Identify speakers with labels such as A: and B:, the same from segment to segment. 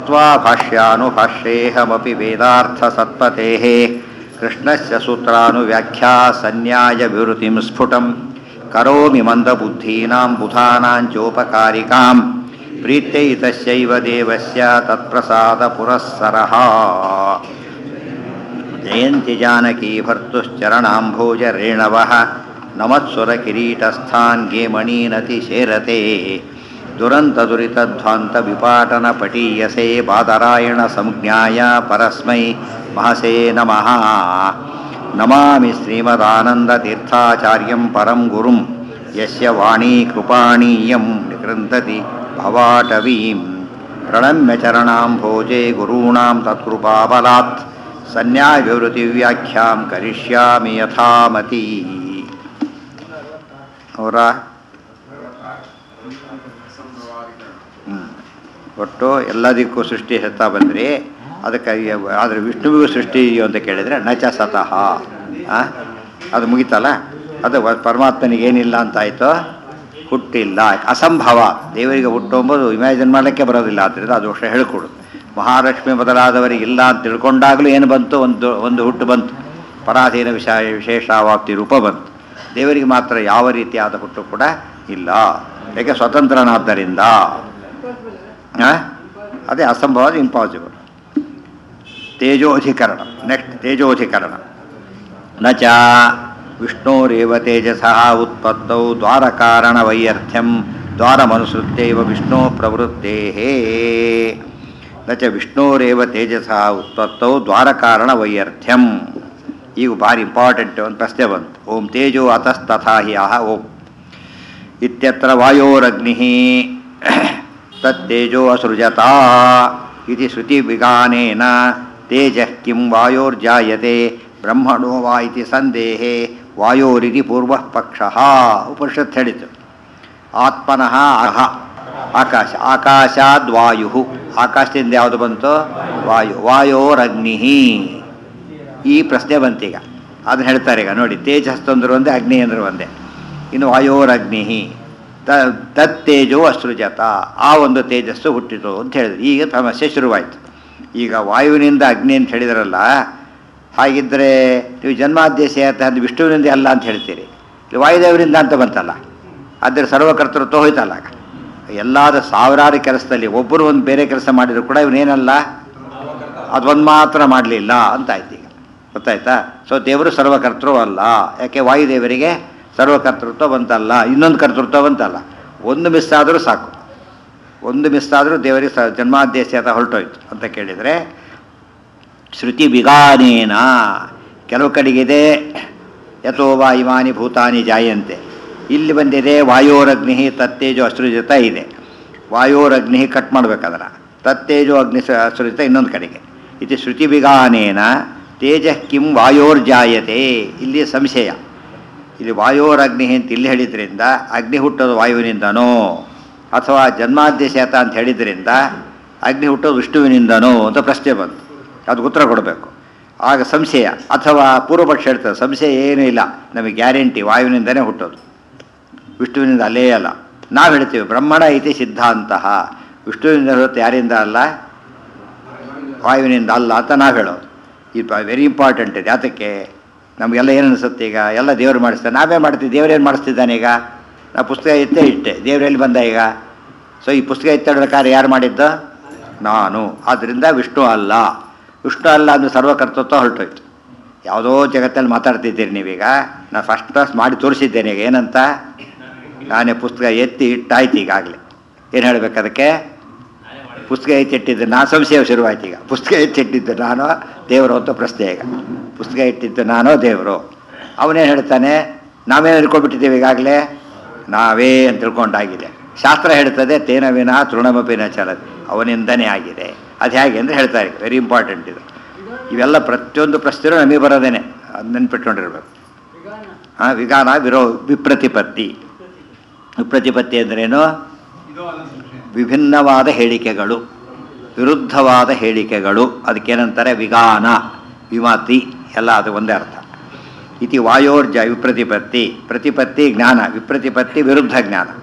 A: भाष्यानुभाष्येऽहमपि वेदार्थसत्पतेः कृष्णस्य सूत्रानुव्याख्या सन्न्यायविवृतिं स्फुटं करोमि मन्दबुद्धीनां बुधानां चोपकारिकां प्रीत्यै तस्यैव देवस्य तत्प्रसादपुरःसरः जयन्ति जानकी भर्तुश्चरणाम्भोजरेणवः नमत्सुरकिरीटस्थान् गेमणीनतिशेरते दुरन्तदुरितध्वान्तविपाटनपटीयसे बादरायणसंज्ञाय परस्मै महसे नमः नमामि श्रीमदानन्दतीर्थाचार्यं परं गुरुं यस्य वाणी कृपाणीयं निकृन्तति भवाटवीं प्रणम्य चरणाम्भोजे गुरूणां तत्कृपाबलात् सन्न्यायविवृतिव्याख्यां करिष्यामि यथामती ಅವರ ಹ್ಮ್. ಒಟ್ಟು ಎಲ್ಲದಕ್ಕೂ ಸೃಷ್ಟಿ ಹೆತ್ತಾ ಬಂದ್ರಿ ಅದಕ್ಕೆ ಯ- ಆದರೆ ವಿಷ್ಣುವಿಗೂ ಸೃಷ್ಟಿ ಇದೆಯೋ ಅಂತ ಕೇಳಿದರೆ ನಚ ಸತಃ ಆ? ಅದು ಮುಗಿತಲ್ಲ ಅದು ವ- ಪರಮಾತ್ಮನಿಗೆ ಏನಿಲ್ಲ ಅಂತಾಯಿತು ಹುಟ್ಟಿಲ್ಲ ಅಸಂಭವ ದೇವರಿಗೆ ಹುಟ್ಟು ಎಂಬುದು ಇಮ್ಯಾಜಿನ್ ಮಾಡಲಿಕ್ಕೆ ಬರೋದಿಲ್ಲ ಆದ್ದರಿಂದ ಅದು ವರ್ಷ ಹೇಳ್ಕೊಡು ಮಹಾಲಕ್ಷ್ಮಿ ಮೊದಲಾದವರಿಗೆ ಇಲ್ಲ ಅಂತ ತಿಳ್ಕೊಂಡಾಗಲೂ ಏನು ಬಂತು ಒಂದು ಒಂದು ಹುಟ್ಟು ಬಂತು ಪರಾಧೀನ ವಿಷಯ ವಿಶೇಷಾವಾಪ್ತಿ ರೂಪ ಬಂತು ದೇವರಿಗೆ ಮಾತ್ರ ಯಾವ ರೀತಿಯಾದ ಹುಟ್ಟು ಕೂಡ ಇಲ್ಲ ಯಾಕೆ ಸ್ವತಂತ್ರನಾದ್ದರಿಂದ ಆ? ಅದೇ ಅಸಂಭವ ಇಂಪಾಸಿಬಲ್ ತೇಜೋಧಿಕರಣ ನೆಕ್ಸ್ಟ್ ತೇಜೋಧಿಕರಣ ನ ಚ ವಿಷ್ಣೋರೇವ ತೇಜಸಃ ಉತ್ಪತ್ತೌ ದ್ವಾರಕಾರಣವೈಯರ್ಥ್ಯಂ ದ್ವಾರಮನುಸೃತ್ಯೈವ ವಿಷ್ಣೋ ಪ್ರವೃತ್ತೇಃ ನ ಚ ವಿಷ್ಣೋರೇವ ತೇಜಸಃ ಉತ್ಪತ್ತೌ ದ್ವಾರಕಾರಣವೈಯರ್ಥ್ಯಂ ಈಗ ಭಾರಿ ಇಂಪಾರ್ಟೆಂಟ್ ಒಂದು ಪ್ರಶ್ನೆ ಬಂತು ಓಂ ತೇಜೋ ಅತಸ್ತಥಾ ಹಿ ಅಹ ಓಂ ಇತ್ಯತ್ರ ವಾಯೋರಗ್ನಿ ತತ್ತೇಜೋ ಅಸೃಜತಾ ಇತಿ ಶ್ರುತಿವಿಗಾನೇನ ತೇಜಃ ಕಿಂ ವಾಯೋರ್ಜಾಯತೆ ಬ್ರಹ್ಮಣೋ ವಾ ಇತಿ ಸಂದೇಹೆ ವಾಯೋರಿತಿ ಪೂರ್ವಃ ಪಕ್ಷಃ ಉಪನಿಷತ್ ಹೇಳಿತು ಆತ್ಮನಃ ಅಹ ಆಕಾಶ ಆಕಾಶಾದ್ ವಾಯು ಆಕಾಶದಿಂದ ಯಾವುದು ಬಂತು ವಾಯು ವಾಯೋರಗ್ನಿ ಈ ಪ್ರಶ್ನೆ ಬಂತೀಗ ಅದನ್ನ ಹೇಳ್ತಾರೆ ಈಗ ನೋಡಿ ತೇಜಸ್ ತಂದ್ರು ಒಂದೇ ಅಗ್ನಿ ಅಂದ್ರೆ ಒಂದೇ ಇನ್ನು ವಾಯೋರಗ್ನಿ ತ ತತ್ತೇಜೋ ಅಸೃಜತ ಆ ಒಂದು ತೇಜಸ್ಸು ಹುಟ್ಟಿತು ಅಂತ ಹೇಳಿದ್ರು ಈಗ ಸಮಸ್ಯೆ ಶುರುವಾಯಿತು ಈಗ ವಾಯುವಿನಿಂದ ಅಗ್ನಿ ಅಂತ ಹೇಳಿದ್ರಲ್ಲ ಹಾಗಿದ್ದರೆ ನೀವು ಜನ್ಮಾದೇಶ ಅದು ವಿಷ್ಣುವಿನಿಂದ ಅಲ್ಲ ಅಂತ ಹೇಳ್ತೀರಿ ಇಲ್ಲಿ ವಾಯುದೇವರಿಂದ ಅಂತ ಬಂತಲ್ಲ ಆದರೆ ಸರ್ವಕರ್ತೃತ್ವ ಹೋಯ್ತಲ್ಲ ಆಗ. ಎಲ್ಲಾದ ಸಾವಿರಾರು ಕೆಲಸದಲ್ಲಿ ಒಬ್ಬರು ಒಂದು ಬೇರೆ ಕೆಲಸ ಮಾಡಿದ್ರು ಕೂಡ ಇವನೇನಲ್ಲ ಅದೊಂದು ಮಾತ್ರ ಮಾಡಲಿಲ್ಲ ಅಂತ ಆಯ್ತು ಈಗ ಗೊತ್ತಾಯ್ತಾ ಸೊ ದೇವರು ಸರ್ವಕರ್ತೃ ಅಲ್ಲ ಯಾಕೆ ವಾಯುದೇವರಿಗೆ ಸರ್ವಕರ್ತೃತ್ವ ಬಂತಲ್ಲ ಇನ್ನೊಂದು ಕರ್ತೃತ್ವ ಬಂತಲ್ಲ ಒಂದು ಮಿಸ್ ಆದರೂ ಸಾಕು ಒಂದು ಮಿಸ್ ಆದರೂ ದೇವರಿಗೆ ಸ ಜನ್ಮಾದೇಶ ಅಂತ ಹೊರಟೋಯ್ತು ಅಂತ ಕೇಳಿದರೆ ಶ್ರುತಿ ವಿಗಾನೇನ ಕೆಲವು ಕಡೆಗಿದೆ ಯಥೋ ವಾ ಇಮಾನಿ ಭೂತಾನಿ ಜಾಯಂತೆ ಇಲ್ಲಿ ಬಂದಿದೆ ವಾಯೋರಗ್ನಿ ತತ್ತೇಜೋ ಅಸೃಜಿತ ಇದೆ ವಾಯೋರಗ್ನಿ ಕಟ್ ಮಾಡ್ಬೇಕಾದ್ರೆ ತತ್ತೇಜೋ ಅಗ್ನಿ ಸ- ಅಸೃಜಿತ ಇನ್ನೊಂದು ಕಡೆಗೆ ಇದು ಶ್ರುತಿ ವಿಗಾನೇನ ತೇಜ ಕಿಂ ವಾಯೋರ್ಜಾಯತೆ ಇಲ್ಲಿ ಸಂಶಯ ಇಲ್ಲಿ ವಾಯೋರಗ್ನಿ ಅಂತ ಇಲ್ಲಿ ಹೇಳಿದ್ರಿಂದ ಅಗ್ನಿ ಹುಟ್ಟೋದು ವಾಯುವಿನಿಂದನೋ ಅಥವಾ ಜನ್ಮಾದ್ಯಶೇತ ಅಂತ ಹೇಳಿದ್ರಿಂದ ಅಗ್ನಿ ಹುಟ್ಟೋದು ವಿಷ್ಣುವಿನಿಂದನೋ ಅಂತ ಪ್ರಶ್ನೆ ಬಂತು ಅದಕ್ಕೆ ಉತ್ತರ ಕೊಡಬೇಕು ಆಗ ಸಂಶಯ ಅಥವಾ ಪೂರ್ವಪಕ್ಷ ಹೇಳ್ತದೆ ಸಂಶಯ ಏನೂ ಇಲ್ಲ ನಮಗೆ ಗ್ಯಾರಂಟಿ ವಾಯುವಿನಿಂದನೇ ಹುಟ್ಟೋದು ವಿಷ್ಣುವಿನಿಂದ ಅಲ್ಲೇ ಅಲ್ಲ ನಾವು ಹೇಳ್ತೀವಿ ಬ್ರಹ್ಮಣ ಐತಿ ಸಿದ್ಧಾಂತ ವಿಷ್ಣುವಿನಿಂದ ಹೊರತು ಯಾರಿಂದ ಅಲ್ಲ ವಾಯುವಿನಿಂದ ಅಲ್ಲ ಅಂತ ನಾವು ಹೇಳೋದು ಇದು ವೆರಿ ಇಂಪಾರ್ಟೆಂಟ್ ಇದೆ ಅದಕ್ಕೆ ನಮಗೆಲ್ಲ ಏನು ಅನಿಸುತ್ತೆ ಈಗ ಎಲ್ಲ ದೇವರು ಮಾಡಿಸ್ತಾರೆ ನಾವೇ ಮಾಡ್ತೀವಿ ದೇವರೇನು ಮಾಡಿಸ್ತಿದ್ದಾನೆ ಈಗ ನಾ ಪುಸ್ತಕ ಎತ್ತೇ ಇಟ್ಟೆ ದೇವರೆಲ್ಲಿ ಬಂದ ಈಗ ಸೊ ಈ ಪುಸ್ತಕ ಎತ್ತಿಡೋ ಕಾರ್ಯ ಯಾರು ಮಾಡಿದ್ದು ನಾನು ಆದ್ದರಿಂದ ವಿಷ್ಣು ಅಲ್ಲ ವಿಷ್ಣು ಅಲ್ಲ ಅಂದರೆ ಸರ್ವಕರ್ತೃತ್ವ ಹೊರಟೋಯ್ತು ಯಾವುದೋ ಜಗತ್ತಲ್ಲಿ ಮಾತಾಡ್ತಿದ್ದೀರಿ ನೀವೀಗ ನಾನು ಫಸ್ಟ್ ಕ್ಲಾಸ್ ಮಾಡಿ ತೋರಿಸಿದ್ದೇನೆ ಈಗ ಏನಂತ ನಾನೇ ಪುಸ್ತಕ ಎತ್ತಿ ಇಟ್ಟಾಯ್ತು ಈಗಾಗಲೇ ಏನು ಹೇಳಬೇಕು ಅದಕ್ಕೆ ಪುಸ್ತಕ ಎತ್ತಿಟ್ಟಿದ್ದು ನಾನು ಸಂಶಯ ಶುರುವಾಯ್ತು ಈಗ ಪುಸ್ತಕ ಎತ್ತಿಟ್ಟಿದ್ದು ನಾನು ದೇವರು ಅಂತ ಪ್ರಶ್ನೆ ಈಗ ಪುಸ್ತಕ ಇಟ್ಟಿದ್ದು ನಾನೋ ದೇವರು ಅವನೇನು ಹೇಳ್ತಾನೆ ನಾವೇನು ಹಿಡ್ಕೊಂಡ್ಬಿಟ್ಟಿದ್ದೇವೆ ಈಗಾಗಲೇ ನಾವೇ ಅಂತ ತಿಳ್ಕೊಂಡಾಗಿದೆ ಶಾಸ್ತ್ರ ಹೇಳ್ತದೆ ತೇನ ವಿನ ತೃಣಮಪಿನ ಚಲತ್ ಅವನಿಂದನೇ ಆಗಿದೆ ಅದು ಹೇಗೆ ಅಂದರೆ ಹೇಳ್ತಾರೆ ವೆರಿ ಇಂಪಾರ್ಟೆಂಟ್ ಇದು ಇವೆಲ್ಲ ಪ್ರತಿಯೊಂದು ಪ್ರಶ್ನೆಯೂ ನಮಗೆ ಬರೋದೇನೆ ಅದು ನೆನ್ಪಿಟ್ಕೊಂಡಿರ್ಬೇಕು ಹಾಂ ವಿಗಾನ ವಿರೋ ವಿಪ್ರತಿಪತ್ತಿ ವಿಪ್ರತಿಪತ್ತಿ ಅಂದ್ರೇನು ವಿಭಿನ್ನವಾದ ಹೇಳಿಕೆಗಳು ವಿರುದ್ಧವಾದ ಹೇಳಿಕೆಗಳು ಅದಕ್ಕೇನಂತಾರೆ ವಿಗಾನ ವಿಮತಿ ಎಲ್ಲ ಅದು ಒಂದೇ ಅರ್ಥ ಇತಿ ವಾಯೋರ್ಜ ವಿಪ್ರತಿಪತ್ತಿ ಪ್ರತಿಪತ್ತಿ ಜ್ಞಾನ ವಿಪ್ರತಿಪತ್ತಿ ವಿರುದ್ಧ ಜ್ಞಾನ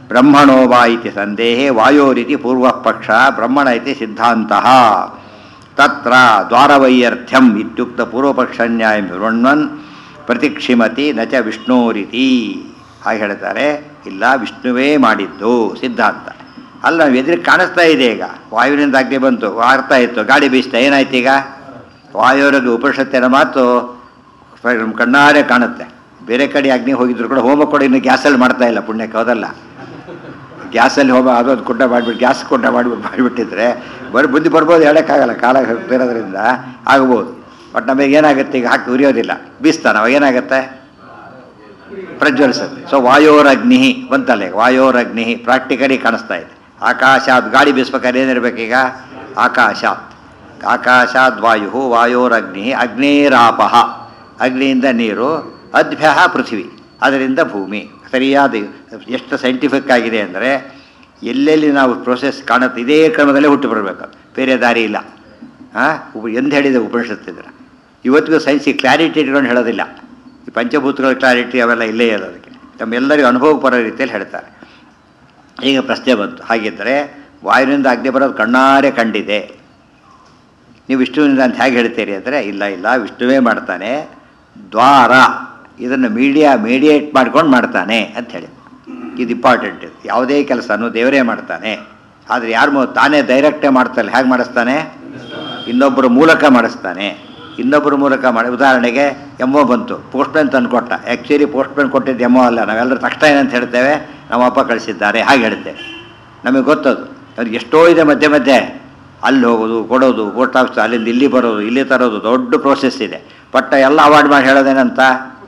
A: ಬ್ರಹ್ಮಣೋ ವಾ ಇತಿ ಸಂದೇಹೆ ವಾಯೋರಿತಿ ಪೂರ್ವ ಪಕ್ಷ ಬ್ರಹ್ಮಣ ಇತಿ ಸಿದ್ಧಾಂತ ತತ್ರ ದ್ವಾರವೈಯರ್ಥ್ಯಂ ಇತ್ಯುಕ್ತ ಪೂರ್ವಪಕ್ಷ ನ್ಯಾಯ ವಿವೃಣ್ವನ್ ಪ್ರತಿಕ್ಷಿಮತಿ ನ ಚ ವಿಷ್ಣೋರಿತಿ ಹಾಗೆ ಹೇಳ್ತಾರೆ ಇಲ್ಲ ವಿಷ್ಣುವೇ ಮಾಡಿದ್ದು ಸಿದ್ಧಾಂತ ಅಲ್ಲ ನಾವು ಎದುರಿಗೆ ಕಾಣಿಸ್ತಾ ಇದೆ ಈಗ ವಾಯುವಿನಿಂದ ಅಗ್ನಿ ಬಂತು ಆಗ್ತಾ ಇತ್ತು ಗಾಡಿ ಬೀಸ್ತಾ ಏನಾಯ್ತು ಈಗ ವಾಯುವಿಗೆ ಉಪನಿಷತ್ತಿನ ಮಾತು ನಮ್ಮ ಕಣ್ಣಾರೆ ಕಾಣುತ್ತೆ ಬೇರೆ ಕಡೆ ಅಗ್ನಿ ಹೋಗಿದ್ರು ಕೂಡ ಹೋಮ ಕೂಡ ಇನ್ನು ಗ್ಯಾಸಲ್ಲಿ ಮಾಡ್ತಾ ಇಲ್ಲ ಪುಣ್ಯಕ್ಕೆ ಹೌದಲ್ಲ ಗ್ಯಾಸಲ್ಲಿ ಹೋಮ ಅದೊಂದು ಕುಂಡ ಮಾಡಿಬಿಟ್ಟು ಗ್ಯಾಸ್ ಕುಂಡ ಮಾಡಿಬಿಟ್ಟು ಮಾಡಿಬಿಟ್ಟಿದ್ರೆ ಬರೀ ಬುದ್ಧಿ ಬರ್ಬೋದು ಹೇಳೋಕ್ಕಾಗಲ್ಲ ಕಾಲ ಇರೋದ್ರಿಂದ ಆಗ್ಬೋದು ಬಟ್ ನಮಗೆ ಏನಾಗುತ್ತೆ ಈಗ ಹಾಕಿ ಉರಿಯೋದಿಲ್ಲ ಬೀಸ್ತಾನೆ ಅವಾಗ ಏನಾಗುತ್ತೆ ಪ್ರಜ್ವಲಿಸುತ್ತೆ ಸೊ ವಾಯೋರಗ್ನಿ ಬಂತಲ್ಲ ಈಗ ವಾಯೋರಗ್ನಿ ಪ್ರಾಕ್ಟಿಕಲಿ ಕಾಣಿಸ್ತಾ ಇದೆ ಆಕಾಶಾತ್ ಗಾಳಿ ಬೀಸ್ಬೇಕಾದ್ರೆ ಏನಿರ್ಬೇಕೀಗ ಆಕಾಶಾತ್ ಆಕಾಶಾದ್ ವಾಯು ವಾಯೋರಗ್ನಿ ಅಗ್ನೇರಾಪ ಅಗ್ನಿಯಿಂದ ನೀರು ಅದ್ಭ್ಯ ಪೃಥ್ವಿ ಅದರಿಂದ ಭೂಮಿ ಸರಿಯಾದ ಎಷ್ಟು ಸೈಂಟಿಫಿಕ್ ಆಗಿದೆ ಅಂದರೆ ಎಲ್ಲೆಲ್ಲಿ ನಾವು ಪ್ರೋಸೆಸ್ ಕಾಣುತ್ತೆ ಇದೇ ಕ್ರಮದಲ್ಲೇ ಹುಟ್ಟು ಬರಬೇಕು ಬೇರೆ ದಾರಿ ಇಲ್ಲ ಹಾಂ ಎಂದು ಹೇಳಿದೆ ಉಪನಿಷತ್ತಿದ್ರೆ ಇವತ್ತಿಗೂ ಸೈನ್ಸಿಗೆ ಕ್ಲಾರಿಟಿ ಇಟ್ಕೊಂಡು ಹೇಳೋದಿಲ್ಲ ಈ ಪಂಚಭೂತಗಳ ಕ್ಲಾರಿಟಿ ಅವೆಲ್ಲ ಇಲ್ಲೇ ಇಲ್ಲ ಅದಕ್ಕೆ ತಮ್ಮೆಲ್ಲರಿಗೂ ಅನುಭವ ಬರೋ ರೀತಿಯಲ್ಲಿ ಹೇಳ್ತಾರೆ ಈಗ ಪ್ರಶ್ನೆ ಬಂತು ಹಾಗಿದ್ದರೆ ವಾಯುವಿನಿಂದ ಅಗ್ನಿ ಬರೋದು ಕಣ್ಣಾರೆ ಕಂಡಿದೆ ನೀವು ವಿಷ್ಣುವಿನಿಂದ ಅಂತ ಹೇಗೆ ಹೇಳ್ತೀರಿ ಅಂದರೆ ಇಲ್ಲ ಇಲ್ಲ ವಿಷ್ಣುವೇ ಮಾಡ್ತಾನೆ ದ್ವಾರ ಇದನ್ನು ಮೀಡಿಯಾ ಮೀಡಿಯೇಟ್ ಮಾಡ್ಕೊಂಡು ಮಾಡ್ತಾನೆ ಅಂತ ಹೇಳಿ ಇದು ಇಂಪಾರ್ಟೆಂಟ್ ಇದು ಯಾವುದೇ ಕೆಲಸನೂ ದೇವರೇ ಮಾಡ್ತಾನೆ ಆದರೆ ಯಾರು ಮೂ- ತಾನೇ ಡೈರೆಕ್ಟೇ ಮಾಡ್ತಾನೆ ಹೇಗೆ ಮಾಡಿಸ್ತಾನೆ ಇನ್ನೊಬ್ಬರ ಮೂಲಕ ಮಾಡಿಸ್ತಾನೆ ಇನ್ನೊಬ್ಬರ ಮೂಲಕ ಮಾಡಿ ಉದಾಹರಣೆಗೆ ಎಮ್ಮೋ ಬಂತು ಪೋಸ್ಟ್ಮ್ಯಾನ್ ತಂದು ಕೊಟ್ಟ ಆ್ಯಕ್ಚುಲಿ ಪೋಸ್ಟ್ಮ್ಯಾನ್ ಕೊಟ್ಟಿದ್ದು ಎಮ್ಮೋ ಅಲ್ಲ ನಾವೆಲ್ಲರೂ ತಕ್ಷಣ ಏನಂತ ಹೇಳ್ತೇವೆ ನಮ್ಮ ಅಪ್ಪ ಕಳಿಸಿದ್ದಾರೆ ಹಾಗೆ ಹೇಳ್ತೇವೆ ನಮಗೆ ಗೊತ್ತದು ಅವ್ರಿಗೆ ಎಷ್ಟೋ ಇದೆ ಮಧ್ಯೆ ಮಧ್ಯೆ ಅಲ್ಲಿ ಹೋಗೋದು ಕೊಡೋದು ಪೋಸ್ಟ್ ಆಫೀಸ್ ಅಲ್ಲಿಂದ ಇಲ್ಲಿ ಬರೋದು ಇಲ್ಲಿ ತರೋದು ದೊಡ್ಡ ಪ್ರೋಸೆಸ್ ಇದೆ ಪಟ್ಟ ಎಲ್ಲ ಅವಾಯ್ಡ್ ಮಾಡಿ ಹೇಳೋದೇನಂತ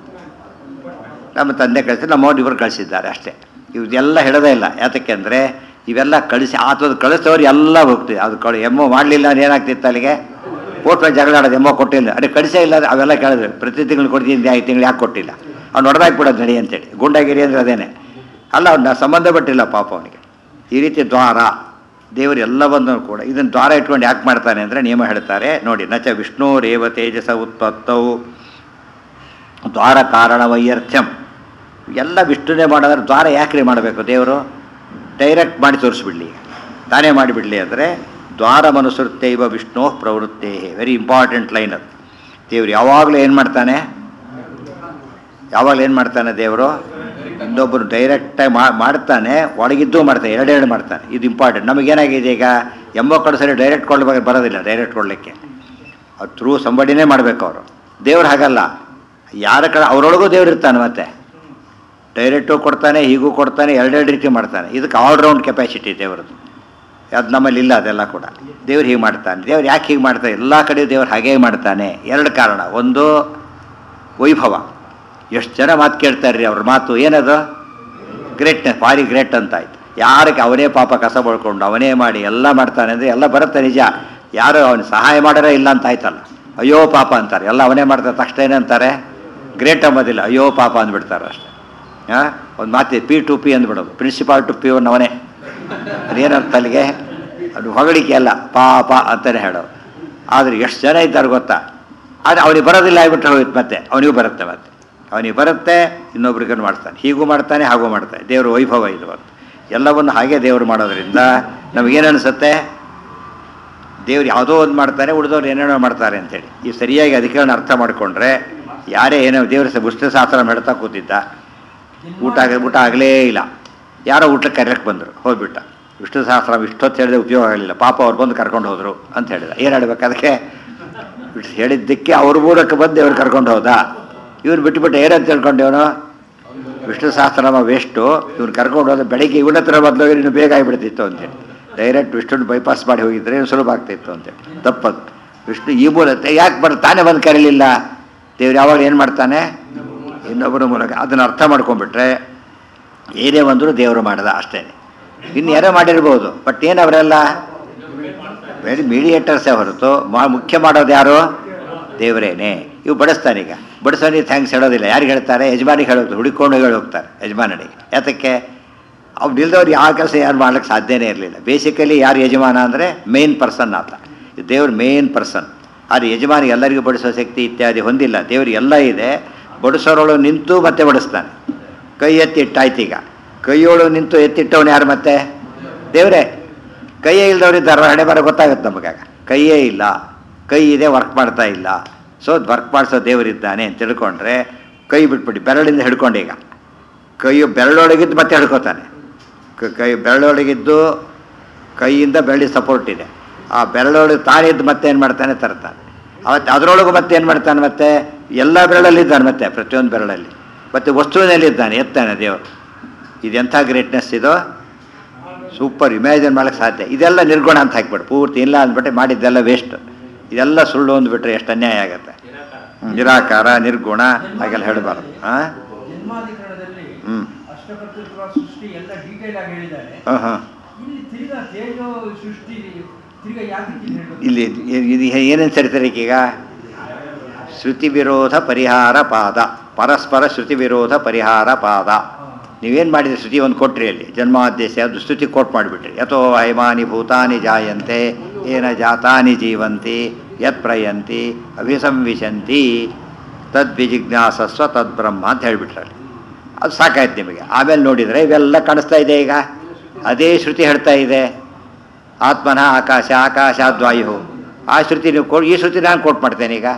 A: ನಮ್ಮ ತಂದೆ ಕಳಿಸಿ ನಮ್ಮ ಅವ್ರು ಇವರು ಕಳಿಸಿದ್ದಾರೆ ಅಷ್ಟೇ ಇವೆಲ್ಲ ಹೇಳೋದೇ ಇಲ್ಲ ಯಾತಕ್ಕೆ ಅಂದರೆ ಇವೆಲ್ಲ ಕಳಿಸಿ ಆತದ ಕಳಿಸೋರು ಎಲ್ಲ ಹೋಗ್ತೀವಿ ಅದು ಕಳಿ ಎಮ್ಮೋ ಮಾಡಲಿಲ್ಲ ಅಂದ್ರೆ ಏನಾಗ್ತಿತ್ತು ಅಲ್ಲಿಗೆ ಪೋಸ್ಟ್ ಮೇಲೆ ಜಗಳ ಆಡೋದು ಎಮ್ಮೋ ಕೊಟ್ಟಿಲ್ಲ ಅದೇ ಕಳಿಸೇ ಇಲ್ಲ ಅಂದ್ರೆ ಅವೆಲ್ಲ ಕೇಳಿದ್ರು ಪ್ರತಿ ತಿಂಗಳು ಕೊಡ್ತೀನಿ ಐದು ತಿಂಗಳು ಯಾಕೆ ಕೊಟ್ಟಿಲ್ಲ ಅವ್ನು ಹೊಡೆದಾಕ್ಬಿಡೋದು ನಡಿ ಅಂತೇಳಿ ಗುಂಡಾಗಿರಿ ಅಂದ್ರೆ ಅದೇನೆ ಅಲ್ಲ ಅವ್ನ ಸಂಬಂಧಪಟ್ಟಿಲ್ಲ ಪಾಪ ಅವನಿಗೆ ಈ ರೀತಿ ದ್ವಾರ ದೇವರು ಎಲ್ಲವನ್ನೂ ಕೂಡ ಇದನ್ನು ದ್ವಾರ ಇಟ್ಕೊಂಡು ಯಾಕೆ ಮಾಡ್ತಾನೆ ಅಂದರೆ ನಿಯಮ ಹೇಳ್ತಾರೆ ನೋಡಿ ನಚ ವಿಷ್ಣು ರೇವ ತೇಜಸ ಉತ್ಪತ್ತವು ದ್ವಾರ ಕಾರಣ ವೈಯರ್ಥ್ಯಂ ಎಲ್ಲ ವಿಷ್ಣುನೇ ಮಾಡೋದ್ರೆ ದ್ವಾರ ಯಾಕ್ರಿ ಮಾಡಬೇಕು ದೇವರು ಡೈರೆಕ್ಟ್ ಮಾಡಿ ತೋರಿಸ್ಬಿಡ್ಲಿ ತಾನೇ ಮಾಡಿಬಿಡಲಿ ಅಂದರೆ ದ್ವಾರ ಮನುಸೃತ್ಯೈವ ವಿಷ್ಣು ಪ್ರವೃತ್ತೇ ವೆರಿ ಇಂಪಾರ್ಟೆಂಟ್ ಲೈನ್ ಅದು ದೇವರು ಯಾವಾಗಲೂ ಏನು ಮಾಡ್ತಾನೆ ಯಾವಾಗಲೂ ಏನು ಮಾಡ್ತಾನೆ ದೇವರು ಇನ್ನೊಬ್ಬರು ಡೈರೆಕ್ಟಾಗಿ ಮಾಡ್ತಾನೆ ಒಳಗಿದ್ದು ಮಾಡ್ತಾನೆ ಎರಡೆರಡು ಮಾಡ್ತಾನೆ ಇದು ಇಂಪಾರ್ಟೆಂಟ್ ನಮಗೇನಾಗಿದೆ ಈಗ ಎಂಬೋ ಕಡೆ ಡೈರೆಕ್ಟ್ ಕೊಡ್ಬೇಕು ಬರೋದಿಲ್ಲ ಡೈರೆಕ್ಟ್ ಕೊಡಲಿಕ್ಕೆ ಅದು ಥ್ರೂ ಸಂಬಡಿನೇ ಮಾಡಬೇಕು ಅವರು ದೇವ್ರು ಹಾಗಲ್ಲ ಯಾರ ಕಡೆ ಅವರೊಳಗೂ ದೇವ್ರು ಇರ್ತಾನೆ ಮತ್ತೆ ಡೈರೆಕ್ಟು ಕೊಡ್ತಾನೆ ಹೀಗೂ ಕೊಡ್ತಾನೆ ಎರಡೆರಡು ರೀತಿ ಮಾಡ್ತಾನೆ ಇದಕ್ಕೆ ಆಲ್ರೌಂಡ್ ಕೆಪಾಸಿಟಿ ದೇವರದ್ದು ಅದು ನಮ್ಮಲ್ಲಿ ಇಲ್ಲ ಅದೆಲ್ಲ ಕೂಡ ದೇವ್ರು ಹೀಗೆ ಮಾಡ್ತಾನೆ ದೇವ್ರು ಯಾಕೆ ಹೀಗೆ ಮಾಡ್ತಾನೆ ಎಲ್ಲ ಕಡೆ ದೇವ್ರು ಹಾಗೇ ಮಾಡ್ತಾನೆ ಎರಡು ಕಾರಣ ಒಂದು ವೈಭವ ಎಷ್ಟು ಜನ ಮಾತು ಕೇಳ್ತಾರ್ರಿ ಅವ್ರ ಮಾತು ಏನದು ಗ್ರೇಟ್ನೆಸ್ ಭಾರಿ ಗ್ರೇಟ್ ಅಂತ ಆಯ್ತು ಯಾರಿಗೆ ಅವನೇ ಪಾಪ ಕಸ ಬಳ್ಕೊಂಡು ಅವನೇ ಮಾಡಿ ಎಲ್ಲ ಮಾಡ್ತಾನೆ ಅಂದರೆ ಎಲ್ಲ ಬರುತ್ತೆ ನಿಜ ಯಾರು ಅವನು ಸಹಾಯ ಮಾಡೋರೇ ಇಲ್ಲ ಅಂತ ಆಯ್ತಲ್ಲ ಅಯ್ಯೋ ಪಾಪ ಅಂತಾರೆ ಎಲ್ಲ ಅವನೇ ಮಾಡ್ತಾರೆ ತಕ್ಷಣ ಏನಂತಾರೆ ಗ್ರೇಟ್ ಅಂಬೋದಿಲ್ಲ ಅಯ್ಯೋ ಪಾಪ ಅಂದ್ಬಿಡ್ತಾರೆ ಅಷ್ಟೇ ಹಾಂ ಒಂದು ಮಾತಿ ಪಿ ಟು ಪಿ ಅಂದ್ಬಿಡೋದು ಪ್ರಿನ್ಸಿಪಾಲ್ ಟು ಪಿ ಒನ್ ಅವನೇ ಅದೇನರ್ಥ ಅಲ್ಲಿಗೆ ಅದು ಹೊಗಳಿಕೆ ಅಲ್ಲ ಪಾಪ ಅಂತಲೇ ಹೇಳೋದು ಆದರೆ ಎಷ್ಟು ಜನ ಇದ್ದಾರೆ ಗೊತ್ತಾ ಆದರೆ ಅವನಿಗೆ ಬರೋದಿಲ್ಲ ಆಗ್ಬಿಟ್ರೆ ಹೋಯ್ತು ಮತ್ತೆ ಅವನಿಗೂ ಬರುತ್ತೆ ಮತ್ತೆ ಅವನಿಗೆ ಬರುತ್ತೆ ಇನ್ನೊಬ್ರಿಗೆ ಮಾಡ್ತಾನೆ ಹೀಗೂ ಮಾಡ್ತಾನೆ ಹಾಗೂ ಮಾಡ್ತಾನೆ ದೇವರು ವೈಭವ ಇದು ಅಂತ ಎಲ್ಲವನ್ನು ಹಾಗೆ ದೇವರು ಮಾಡೋದ್ರಿಂದ ನಮಗೇನು ಅನಿಸುತ್ತೆ ದೇವ್ರು ಯಾವುದೋ ಒಂದು ಮಾಡ್ತಾರೆ ಉಳಿದವ್ರು ಏನೇನೋ ಮಾಡ್ತಾರೆ ಅಂತೇಳಿ ಈ ಸರಿಯಾಗಿ ಅಧಿಕರಣ ಅರ್ಥ ಮಾಡಿಕೊಂಡ್ರೆ ಯಾರೇ ಏನೋ ದೇವ್ರ ವಿಷ್ಣು ಶಾಸ್ತ್ರ ಹೇಳ್ತಾ ಕೂತಿದ್ದ ಊಟ ಆಗ ಊಟ ಆಗಲೇ ಇಲ್ಲ ಯಾರೋ ಊಟಕ್ಕೆ ಕರೆಯಕ್ಕೆ ಬಂದರು ಹೋಗ್ಬಿಟ್ಟ ವಿಷ್ಣು ಸಹಸ್ರ ಇಷ್ಟೊತ್ತು ಹೇಳಿದ್ರೆ ಉಪಯೋಗ ಆಗಲಿಲ್ಲ ಪಾಪ ಅವ್ರು ಬಂದು ಕರ್ಕೊಂಡು ಹೋದರು ಅಂತ ಹೇಳಿದ ಏನು ಹೇಳ್ಬೇಕು ಅದಕ್ಕೆ ಇಷ್ಟು ಹೇಳಿದ್ದಕ್ಕೆ ಅವ್ರ ಮೂಲಕ ಬಂದು ಇವ್ರು ಕರ್ಕೊಂಡು ಹೋದ ಇವ್ನು ಬಿಟ್ಟುಬಿಟ್ಟು ಏನಂತ ತಿಳ್ಕೊಂಡೇವನು ವಿಷ್ಣು ಸಹಸ್ರನಾಮ ವೇಸ್ಟು ಇವ್ನು ಕರ್ಕೊಂಡು ಹೋದ ಬೆಳಿಗ್ಗೆ ಇವನ ಹತ್ರ ಬದಲಾಗಿ ಇನ್ನು ಬೇಗ ಆಗಿಬಿಡ್ತಿತ್ತು ಅಂತೇಳಿ ಡೈರೆಕ್ಟ್ ವಿಷ್ಣುನ ಬೈಪಾಸ್ ಮಾಡಿ ಹೋಗಿದ್ರೆ ಇನ್ನು ಸುಲಭ ಆಗ್ತಿತ್ತು ಅಂತೇಳಿ ತಪ್ಪದು ವಿಷ್ಣು ಈ ಮೂಲಕ ಯಾಕೆ ಬರ್ ತಾನೇ ಬಂದು ಕರೀಲಿಲ್ಲ ದೇವ್ರು ಯಾವಾಗ ಏನು ಮಾಡ್ತಾನೆ ಇನ್ನೊಬ್ಬರ ಮೂಲಕ ಅದನ್ನು ಅರ್ಥ ಮಾಡ್ಕೊಂಡ್ಬಿಟ್ರೆ ಏನೇ ಬಂದರೂ ದೇವರು ಮಾಡ್ದ ಅಷ್ಟೇ ಇನ್ನು ಯಾರೋ ಮಾಡಿರ್ಬೋದು ಬಟ್ ಏನು ಅವರೆಲ್ಲ ವೆರಿ ಮೀಡಿಯೇಟರ್ಸೇ ಹೊರತು ಮಾ ಮುಖ್ಯ ಮಾಡೋದು ಯಾರು ದೇವರೇನೆ ಇವು ಬಡಿಸ್ತಾನೀಗ ಬಡಿಸೋನಿಗೆ ಥ್ಯಾಂಕ್ಸ್ ಹೇಳೋದಿಲ್ಲ ಯಾರಿಗೆ ಹೇಳ್ತಾರೆ ಯಜಮಾನಿಗೆ ಹೇಳೋದು ಹುಡುಕೊಂಡು ಹೇಳಿ ಹೋಗ್ತಾರೆ ಯಜಮಾನನಿಗೆ ಯಾತಕ್ಕೆ ಅವ್ರು ನಿಲ್ದವ್ರು ಯಾವ ಕೆಲಸ ಯಾರು ಮಾಡ್ಲಿಕ್ಕೆ ಸಾಧ್ಯನೇ ಇರಲಿಲ್ಲ ಬೇಸಿಕಲಿ ಯಾರು ಯಜಮಾನ ಅಂದರೆ ಮೇನ್ ಪರ್ಸನ್ ಆತ ದೇವ್ರ ಮೇನ್ ಪರ್ಸನ್ ಆದರೆ ಯಜಮಾನಿ ಎಲ್ಲರಿಗೂ ಬಡಿಸೋ ಶಕ್ತಿ ಇತ್ಯಾದಿ ಹೊಂದಿಲ್ಲ ದೇವ್ರಿಗೆ ಎಲ್ಲ ಇದೆ ಬಡಿಸೋರೊಳು ನಿಂತು ಮತ್ತೆ ಬಡಿಸ್ತಾನೆ ಕೈ ಎತ್ತಿ ಇಟ್ಟಾಯ್ತು ಈಗ ಕೈಯೋಳು ನಿಂತು ಎತ್ತಿಟ್ಟವನು ಯಾರು ಮತ್ತೆ ದೇವರೇ ಕೈಯೇ ಇಲ್ದವ್ರಿದ್ದಾರೆ ಹಣೆ ಬರ ಗೊತ್ತಾಗುತ್ತೆ ನಮಗಾಗ ಕೈಯೇ ಇಲ್ಲ ಕೈ ಇದೆ ವರ್ಕ್ ಮಾಡ್ತಾ ಇಲ್ಲ ಸೊ ವರ್ಕ್ ಮಾಡಿಸೋ ದೇವರಿದ್ದಾನೆ ಅಂತ ತಿಳ್ಕೊಂಡ್ರೆ ಕೈ ಬಿಟ್ಬಿಟ್ಟು ಬೆರಳಿಂದ ಹಿಡ್ಕೊಂಡು ಈಗ ಕೈಯು ಬೆರಳೊಳಗಿದ್ದು ಮತ್ತೆ ಹಿಡ್ಕೋತಾನೆ ಕ- ಕೈ ಬೆರಳೊಳಗಿದ್ದು ಕೈಯಿಂದ ಬೆರಳಿ ಸಪೋರ್ಟ್ ಇದೆ ಆ ಬೆರಳೊಳಗೆ ತಾನಿದ್ದು ಮತ್ತೆ ಏನು ಮಾಡ್ತಾನೆ ತರ್ತಾನೆ ಅವತ್ತು ಅದರೊಳಗೂ ಮತ್ತೆ ಏನು ಮಾಡ್ತಾನೆ ಮತ್ತೆ ಎಲ್ಲ ಬೆರಳಲ್ಲಿದ್ದಾನೆ ಮತ್ತೆ ಪ್ರತಿಯೊಂದು ಬೆರಳಲ್ಲಿ ಮತ್ತು ವಸ್ತುವಿನಲ್ಲಿದ್ದಾನೆ ಎತ್ತಾನೆ ದೇವರು ಇದೆಂಥ ಗ್ರೇಟ್ನೆಸ್ ಇದು ಸೂಪರ್ ಇಮ್ಯಾಜಿನ್ ಮಾಡೋಕ್ಕೆ ಸಾಧ್ಯ ಇದೆಲ್ಲ ನಿರ್ಗುಣ ಅಂತ ಹಾಕ್ಬಿಟ್ಟು ಪೂರ್ತಿ ಇಲ್ಲ ಅಂದ್ಬಿಟ್ಟು ಮಾಡಿದ್ದೆಲ್ಲ ವೇಸ್ಟ್ ಇದೆಲ್ಲ ಸುಳ್ಳು ಅಂದ್ಬಿಟ್ರೆ ಎಷ್ಟು ಅನ್ಯಾಯ ಆಗುತ್ತೆ ನಿರಾಕಾರ ನಿರ್ಗುಣ ಹಾಗೆಲ್ಲ ಹೇಳಬಾರ್ದು ಹಾಂ
B: ಜನ್ಮಾಧಿಕರಣದಲ್ಲಿ
A: ಹ್ಮ್.
B: ಅಷ್ಟಕರ್ತೃತ್ವ ಸೃಷ್ಟಿ ಎಲ್ಲ ಡೀಟೇಲ್ ಆಗಿ ಹೇಳಿದ್ದಾರೆ
A: ಹಾಂ ಹಾಂ
B: ಇಲ್ಲಿ ತಿರ್ಗಾ ತೇಜೋ ಸೃಷ್ಟಿ ತಿರ್ಗಾ ಯಾಕೆ ಇಲ್ಲಿ ಹೇಳೋದು?
A: ಇಲ್ಲಿ ಇದು ಏನೇನು ಸೇರ್ತಾರೆ ಈಗ ಶ್ರುತಿ ವಿರೋಧ ಪರಿಹಾರ ಪಾದ ಪರಸ್ಪರ ಶ್ರುತಿ ವಿರೋಧ ಪರಿಹಾರ ಪಾದ ನೀವೇನು ಮಾಡಿದ್ರಿ ಶ್ರುತಿ ಒಂದು ಕೊಟ್ರಿ ಅಲ್ಲಿ ಜನ್ಮಾದೇಶ ಅದು ಶ್ರುತಿ ಕೋಟ್ ಮಾಡಿಬಿಟ್ರಿ ಯಥೋ ಹೈಮಾನಿ ಭೂತಾನಿ ಜಾಯಂತೆ ಏನ ಜಾತಾನಿ ಜೀವಂತಿ ಯತ್ ಪ್ರಯಂತಿ ಅಭಿಸಂವಿಶಂತಿ ತದ್ವಿಜಿಜ್ಞಾಸಸ್ವ ತದ್ಬ್ರಹ್ಮ ಅಂತ ಹೇಳಿಬಿಟ್ರಲ್ಲಿ ಅದು ಸಾಕಾಯ್ತು ನಿಮಗೆ ಆಮೇಲೆ ನೋಡಿದರೆ ಇವೆಲ್ಲ ಕಾಣಿಸ್ತಾ ಇದೆ ಈಗ ಅದೇ ಶ್ರುತಿ ಹೇಳ್ತಾ ಇದೆ ಆತ್ಮನ ಆಕಾಶ ಆಕಾಶಾದ್ವಾಯು ಆ ಶ್ರುತಿ ನೀವು ಕೊ ಈ ಶ್ರುತಿ ನಾನು ಕೋಟ್ ಮಾಡ್ತೇನೆ ಈಗ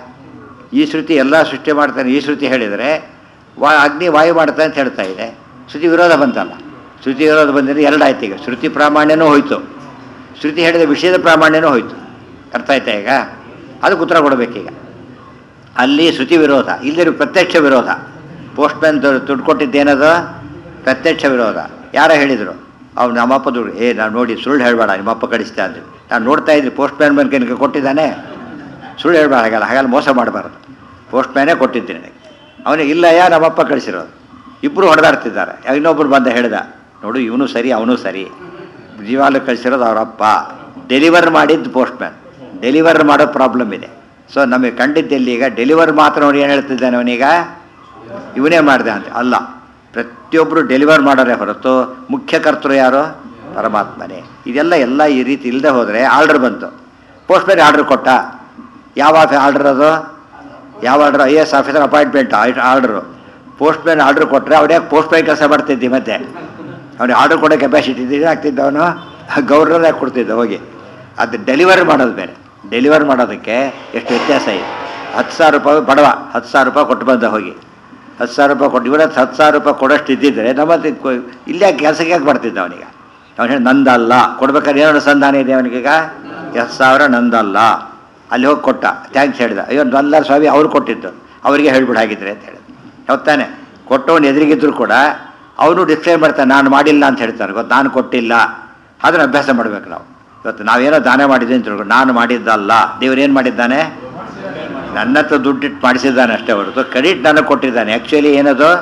A: ಈ ಶ್ರುತಿ ಎಲ್ಲ ಸೃಷ್ಟಿ ಮಾಡ್ತಾನೆ ಈ ಶ್ರುತಿ ಹೇಳಿದರೆ ವಾ ಅಗ್ನಿ ವಾಯು ಮಾಡ್ತಾನೆ ಅಂತ ಹೇಳ್ತಾ ಇದೆ ಶ್ರುತಿ ವಿರೋಧ ಬಂತಲ್ಲ ಶ್ರುತಿ ವಿರೋಧ ಬಂದರೆ ಎರಡಾಯ್ತು ಈಗ ಶ್ರುತಿ ಪ್ರಾಮಾಣ್ಯನೂ ಹೋಯ್ತು ಶ್ರುತಿ ಹೇಳಿದ ವಿಷಯದ ಪ್ರಾಮಾಣ್ಯನೂ ಹೋಯ್ತು ಅರ್ಥ ಆಯ್ತಾ ಈಗ ಅದಕ್ಕೆ ಉತ್ತರ ಕೊಡಬೇಕೀಗ ಅಲ್ಲಿ ಶ್ರುತಿ ವಿರೋಧ ಇಲ್ಲಿ ಪ್ರತ್ಯಕ್ಷ ವಿರೋಧ ಪೋಸ್ಟ್ಮ್ಯಾನ್ ದುಡ್ಡು ಕೊಟ್ಟಿದ್ದೇನದು ಪ್ರತ್ಯಕ್ಷ ವಿರೋಧ ಯಾರ ಹೇಳಿದರು ಅವ್ನು ನಮ್ಮಪ್ಪ ದುಡ್ಡು ಏ ನಾನು ನೋಡಿ ಸುಳ್ಳು ಹೇಳಬೇಡ ನಿಮ್ಮಪ್ಪ ಕಳಿಸ್ತಾ ಅಂದ್ರಿ ನಾನು ನೋಡ್ತಾ ಇದ್ರಿ ಪೋಸ್ಟ್ಮ್ಯಾನ್ ಬಂದು ನಿನಗೆ ಕೊಟ್ಟಿದ್ದಾನೆ ಸುಳ್ಳು ಹೇಳ್ಬೇಡ ಹಾಗಲ್ಲ ಹಾಗಲ್ಲ ಮೋಸ ಮಾಡಬಾರ್ದು ಪೋಸ್ಟ್ಮ್ಯಾನೇ ಕೊಟ್ಟಿದ್ದೀನಿ ನನಗೆ ಅವನಿಗೆ ಇಲ್ಲ ಯಾ ನಮ್ಮಪ್ಪ ಕಳಿಸಿರೋದು ಇಬ್ಬರು ಹೊಡೆದಾಡ್ತಿದ್ದಾರೆ ಇನ್ನೊಬ್ಬರು ಬಂದ ಹೇಳ್ದ ನೋಡು ಇವನು ಸರಿ ಅವನು ಸರಿ ಜೀವಾಲು ಕಳಿಸಿರೋದು ಅವರಪ್ಪ ಡೆಲಿವರ್ ಮಾಡಿದ್ದು ಪೋಸ್ಟ್ಮ್ಯಾನ್ ಡೆಲಿವರ್ ಮಾಡೋ ಪ್ರಾಬ್ಲಮ್ ಇದೆ ಸೊ ನಮಗೆ ಕಂಡಿದ್ದಲ್ಲಿ ಈಗ ಡೆಲಿವರ್ ಮಾತ್ರ ಅವ್ನು ಏನು ಹೇಳ್ತಿದ್ದಾನೆ ಅವನೀಗ ಇವನೇ ಮಾಡಿದೆ ಅಂತ ಅಲ್ಲ ಪ್ರತಿಯೊಬ್ಬರು ಡೆಲಿವರ್ ಮಾಡೋರೇ ಹೊರತು ಮುಖ್ಯ ಕರ್ತರು ಯಾರು ಪರಮಾತ್ಮನೇ ಇದೆಲ್ಲ ಎಲ್ಲ ಈ ರೀತಿ ಇಲ್ಲದೆ ಹೋದರೆ ಆರ್ಡರ್ ಬಂತು ಪೋಸ್ಟ್ಮ್ಯಾನ್ ಆರ್ಡರ್ ಕೊಟ್ಟ ಯಾವ ಆರ್ಡರ್ ಅದು ಯಾವ order I S officer appointment order postman order ಕೊಟ್ಟರೆ ಅವನೇ ಪೋಸ್ಟ್ಮ್ಯಾನ್ ಕೆಲಸ ಮಾಡ್ತಿದ್ದಿ ಮತ್ತೆ ಅವನಿಗೆ ಆರ್ಡರ್ ಕೊಡೋ ಕೆಪಾಸಿಟಿ ಇದ್ದಿದ್ದು ಆಗ್ತಿದ್ದ ಅವನು ಗೌರ್ನರ್ ಕೊಡ್ತಿದ್ದ ಹೋಗಿ ಅದು ಡೆಲಿವರಿ ಮಾಡೋದು ಬೇರೆ ಡೆಲಿವರ್ ಮಾಡೋದಕ್ಕೆ ಎಷ್ಟು ವ್ಯತ್ಯಾಸ ಇದೆ ಹತ್ತು ಸಾವಿರ ರೂಪಾಯಿ ಬಡವ ಹತ್ತು ಸಾವಿರ ರೂಪಾಯಿ ಕೊಟ್ಟು ಬಂದ ಹೋಗಿ ಹತ್ತು ಸಾವಿರ ರೂಪಾಯಿ ಕೊಟ್ಟು ಇವತ್ತು ಹತ್ತು ಸಾವಿರ ರೂಪಾಯಿ ಕೊಡೋಷ್ಟು ಇದ್ದಿದ್ದರೆ ನಮ್ಮದು ಇಲ್ಲೇ ಕೆಲಸಕ್ಕೆ ಯಾಕೆ ಬರ್ತಿದ್ದ ಅವನಿಗೆ ಅವನು ಹೇಳಿ ನಂದಲ್ಲ ಕೊಡ್ಬೇಕಾದ್ರೆ ಏನೋ ಸಂಧಾನ ಇದೆ ಅವನಿಗೀಗ ಎಷ್ಟು ಸಾವಿರ ನಂದಲ್ಲ ಅಲ್ಲಿ ಹೋಗಿ ಕೊಟ್ಟ ಥ್ಯಾಂಕ್ಸ್ ಹೇಳಿದ ಅಯ್ಯೋ ನಲ್ಲ ಸ್ವಾಮಿ ಅವ್ರು ಕೊಟ್ಟಿದ್ದು ಅವರಿಗೆ ಹೇಳ್ಬಿಡಾಗಿದ್ರೆ ಅಂತ ಹೇಳಿದ ಹೌದಾನೆ ಕೊಟ್ಟವನು ಎದುರಿಗಿದ್ರು ಕೂಡ ಅವನು ಡಿಸ್ಕ್ರೈಬ್ ಮಾಡ್ತಾನೆ ನಾನು ಮಾಡಿಲ್ಲ ಅಂತ ಹೇಳ್ತಾನೆ ಗೊತ್ತು ನಾನು ಕೊಟ್ಟಿಲ್ಲ ಅದನ್ನು ಅಭ್ಯಾಸ ಮಾಡಬೇಕು ನಾವು ಇವತ್ತು ನಾವೇನೋ ದಾನ ಮಾಡಿದ್ವಿ ಅಂತ ತಿಳ್ಕೊಂಡು ನಾನು ಮಾಡಿದ್ದಲ್ಲ ದೇವ್ರೇನು ಮಾಡಿದ್ದಾನೆ ನನ್ನ ಹತ್ರ ದುಡ್ಡಿಟ್ಟು ಮಾಡಿಸಿದ್ದಾನೆ ಅಷ್ಟೇ ಹೊರತು ಕ್ರೆಡಿಟ್ ನನಗೆ ಕೊಟ್ಟಿದ್ದಾನೆ ಆ್ಯಕ್ಚುಲಿ ಏನದು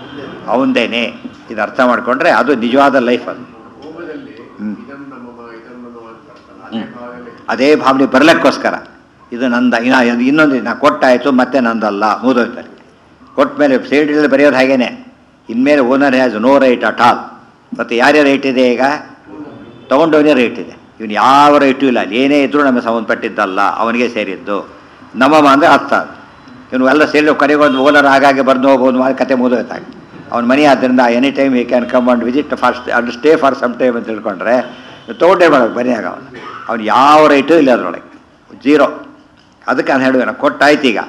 A: ಅವಂದೇನೆ ಇದು ಅರ್ಥ ಮಾಡಿಕೊಂಡ್ರೆ ಅದು ನಿಜವಾದ ಲೈಫ್ ಅದು
C: ಹೋಮದಲ್ಲಿ
A: ಹ್ಮ್.
C: ಇದಂ ನಮಮ ಇದಂ ನಮಮ ಅಂತ ಬರ್ತಲ್ಲ,
A: ಹ್ಮ್.
C: ಅದೇ ಭಾಗದಲ್ಲಿ
A: ಅದೇ ಭಾವನೆ ಬರಲಿಕ್ಕೋಸ್ಕರ ಇದು ನಂದ ಇನ್ನ ಇದು ಇನ್ನೊಂದು ನಾ ಕೊಟ್ಟಾಯಿತು ಮತ್ತೆ ನಂದಲ್ಲ ಮುಗಿದೋಯ್ತಾರೆ ಕೊಟ್ಟ ಮೇಲೆ ಸೈಡಲ್ಲಿ ಬರೆಯೋದು ಹಾಗೇನೆ ಇನ್ಮೇಲೆ owner has no right at all ಮತ್ತು ಯಾರ್ಯಾರ ರೈಟ್ ಇದೆ ಈಗ ತೊಗೊಂಡವನೇ ರೇಟ್ ಇದೆ ಇವನು ಯಾವ ರೈಟು ಇಲ್ಲ ಅಲ್ಲಿ ಏನೇ ಇದ್ರೂ ನಮಗೆ ಸಂಬಂಧಪಟ್ಟಿದ್ದಲ್ಲ ಅವನಿಗೆ ಸೇರಿದ್ದು ನಮ್ಮಮ್ಮ ಅಂದರೆ ಅರ್ಥ ಅದು ಇವನು ಎಲ್ಲ ಸೇರಿ ಕಡೆಗೊಂದು ಓನರ್ ಆಗಾಗೆ ಬರ್ದು ಹೋಗ್ಬೋದು ಮಾಡಿ ಕತೆ ಮುಗಿದೋಯ್ತಾಗ ಅವ್ನ ಮನೆ ಆದ್ದರಿಂದ any time he can come and visit for and stay for some time ಅಂತ ತಿಳ್ಕೊಂಡ್ರೆ ತೊಗೊಂಡೇ ಮಾಡೋದು ಮನೆಯಾಗ ಅವನು ಅವ್ನು ಯಾವ ರೈಟು ಇಲ್ಲ ಅದರೊಳಗೆ ಜೀರೋ ಅದಕ್ಕೆ ನಾನು ಹೇಳುವೇನ ಕೊಟ್ಟಾಯ್ತು ಈಗ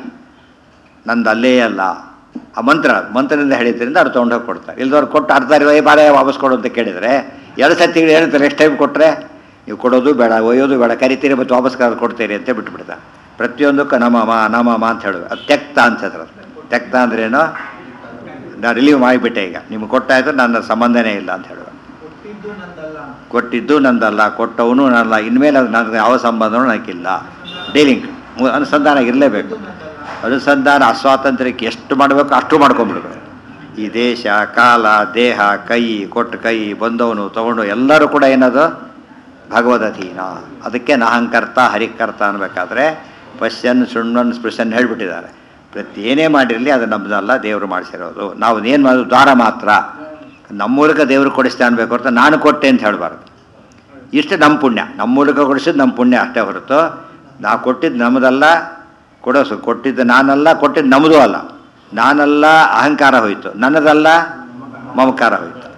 A: ನಂದು ಅಲ್ಲೇ ಅಲ್ಲ ಆ ಮಂತ್ರ ಮಂತ್ರದಿಂದ ಹೇಳಿದ್ರಿಂದ ಅವ್ರು ತೊಗೊಂಡೋಗಿ ಕೊಡ್ತಾರೆ ಇಲ್ದವ್ರು ಕೊಟ್ಟು ಅರ್ಧ ಇರುವ ಬಾರೇ ವಾಪಸ್ ಕೊಡು ಅಂತ ಕೇಳಿದರೆ ಎರಡು ಸತಿಗಳು ಹೇಳ್ತಾರೆ ನೆಕ್ಸ್ಟ್ ಟೈಮ್ ಕೊಟ್ಟರೆ ನೀವು ಕೊಡೋದು ಬೇಡ ಒಯ್ಯೋದು ಬೇಡ ಕರಿತೀರಿ ಮತ್ತು ವಾಪಸ್ ಕರೆದು ಕೊಡ್ತೀರಿ ಅಂತ ಬಿಟ್ಬಿಡ್ತಾರೆ ಪ್ರತಿಯೊಂದಕ್ಕೂ ನಮಮ ನಮಮ ಅಂತ ಹೇಳೋದು ಅದು ತೆಕ್ತ ಅನ್ಸತ್ರ ತೆಕ್ತ ಅಂದ್ರೇನು ನಾನು ರಿಲೀವ್ ಮಾಡಿಬಿಟ್ಟೆ ಈಗ ನಿಮ್ಗೆ ಕೊಟ್ಟಾಯ್ತು ನನ್ನ ಸಂಬಂಧನೇ ಇಲ್ಲ ಅಂತ ಹೇಳುವ
B: ಕೊಟ್ಟಿದ್ದು ನಂದಲ್ಲ
A: ಕೊಟ್ಟಿದ್ದು ನಂದಲ್ಲ ಕೊಟ್ಟವನು ನನ್ನಲ್ಲ ಇನ್ಮೇಲೆ ಅದು ನನಗೆ ಯಾವ ಸಂಬಂಧನೂ ನನಗಿಲ್ಲ ಡೀಲಿಂಗ್ ಅನುಸಂಧಾನ ಇರಲೇಬೇಕು ಅನುಸಂಧಾನ ಅಸ್ವಾತಂತ್ರ್ಯಕ್ಕೆ ಎಷ್ಟು ಮಾಡಬೇಕು ಅಷ್ಟು ಮಾಡ್ಕೊಂಬಿಡ್ಬೇಕು ಈ ದೇಶ ಕಾಲ ದೇಹ ಕೈ ಕೊಟ್ಟು ಕೈ ಬಂದವನು ತಗೊಂಡು ಎಲ್ಲರೂ ಕೂಡ ಏನದು ಭಗವದಧೀನ ಅದಕ್ಕೆ ನಾಹಂಕರ್ತ ಹರಿಕರ್ತ ಅನ್ಬೇಕಾದ್ರೆ ಪಶ್ಯನ್ ಶೃಣ್ವನ್ ಸ್ಪೃಶನ್ ಹೇಳ್ಬಿಟ್ಟಿದ್ದಾರೆ ಪ್ರತಿ ಏನೇ ಮಾಡಿರಲಿ ಅದು ನಮ್ಮದಲ್ಲ ದೇವರು ಮಾಡಿಸಿರೋದು ನಾವು ಏನು ಮಾಡೋದು ದ್ವಾರ ಮಾತ್ರ ನಮ್ಮ ಮೂಲಕ ದೇವರು ಕೊಡಿಸ್ತಾ ಅನ್ಬೇಕು ಹೊರತು ನಾನು ಕೊಟ್ಟೆ ಅಂತ ಹೇಳಬಾರ್ದು ಇಷ್ಟು ನಮ್ಮ ಪುಣ್ಯ ನಮ್ಮ ಮೂಲಕ ಕೊಡಿಸಿದ್ದು ನಮ್ಮ ಪುಣ್ಯ ಅಷ್ಟೇ ಹೊರತು ನಾವು ಕೊಟ್ಟಿದ್ದು ನಮ್ಮದಲ್ಲ ಕೊಡೋಸು ಕೊಟ್ಟಿದ್ದು ನಾನಲ್ಲ ಕೊಟ್ಟಿದ್ದು ನಮ್ಮದು ಅಲ್ಲ ನಾನಲ್ಲ ಅಹಂಕಾರ ಹೋಯಿತು ನನ್ನದಲ್ಲ ಮಮಕಾರ ಹೋಯಿತು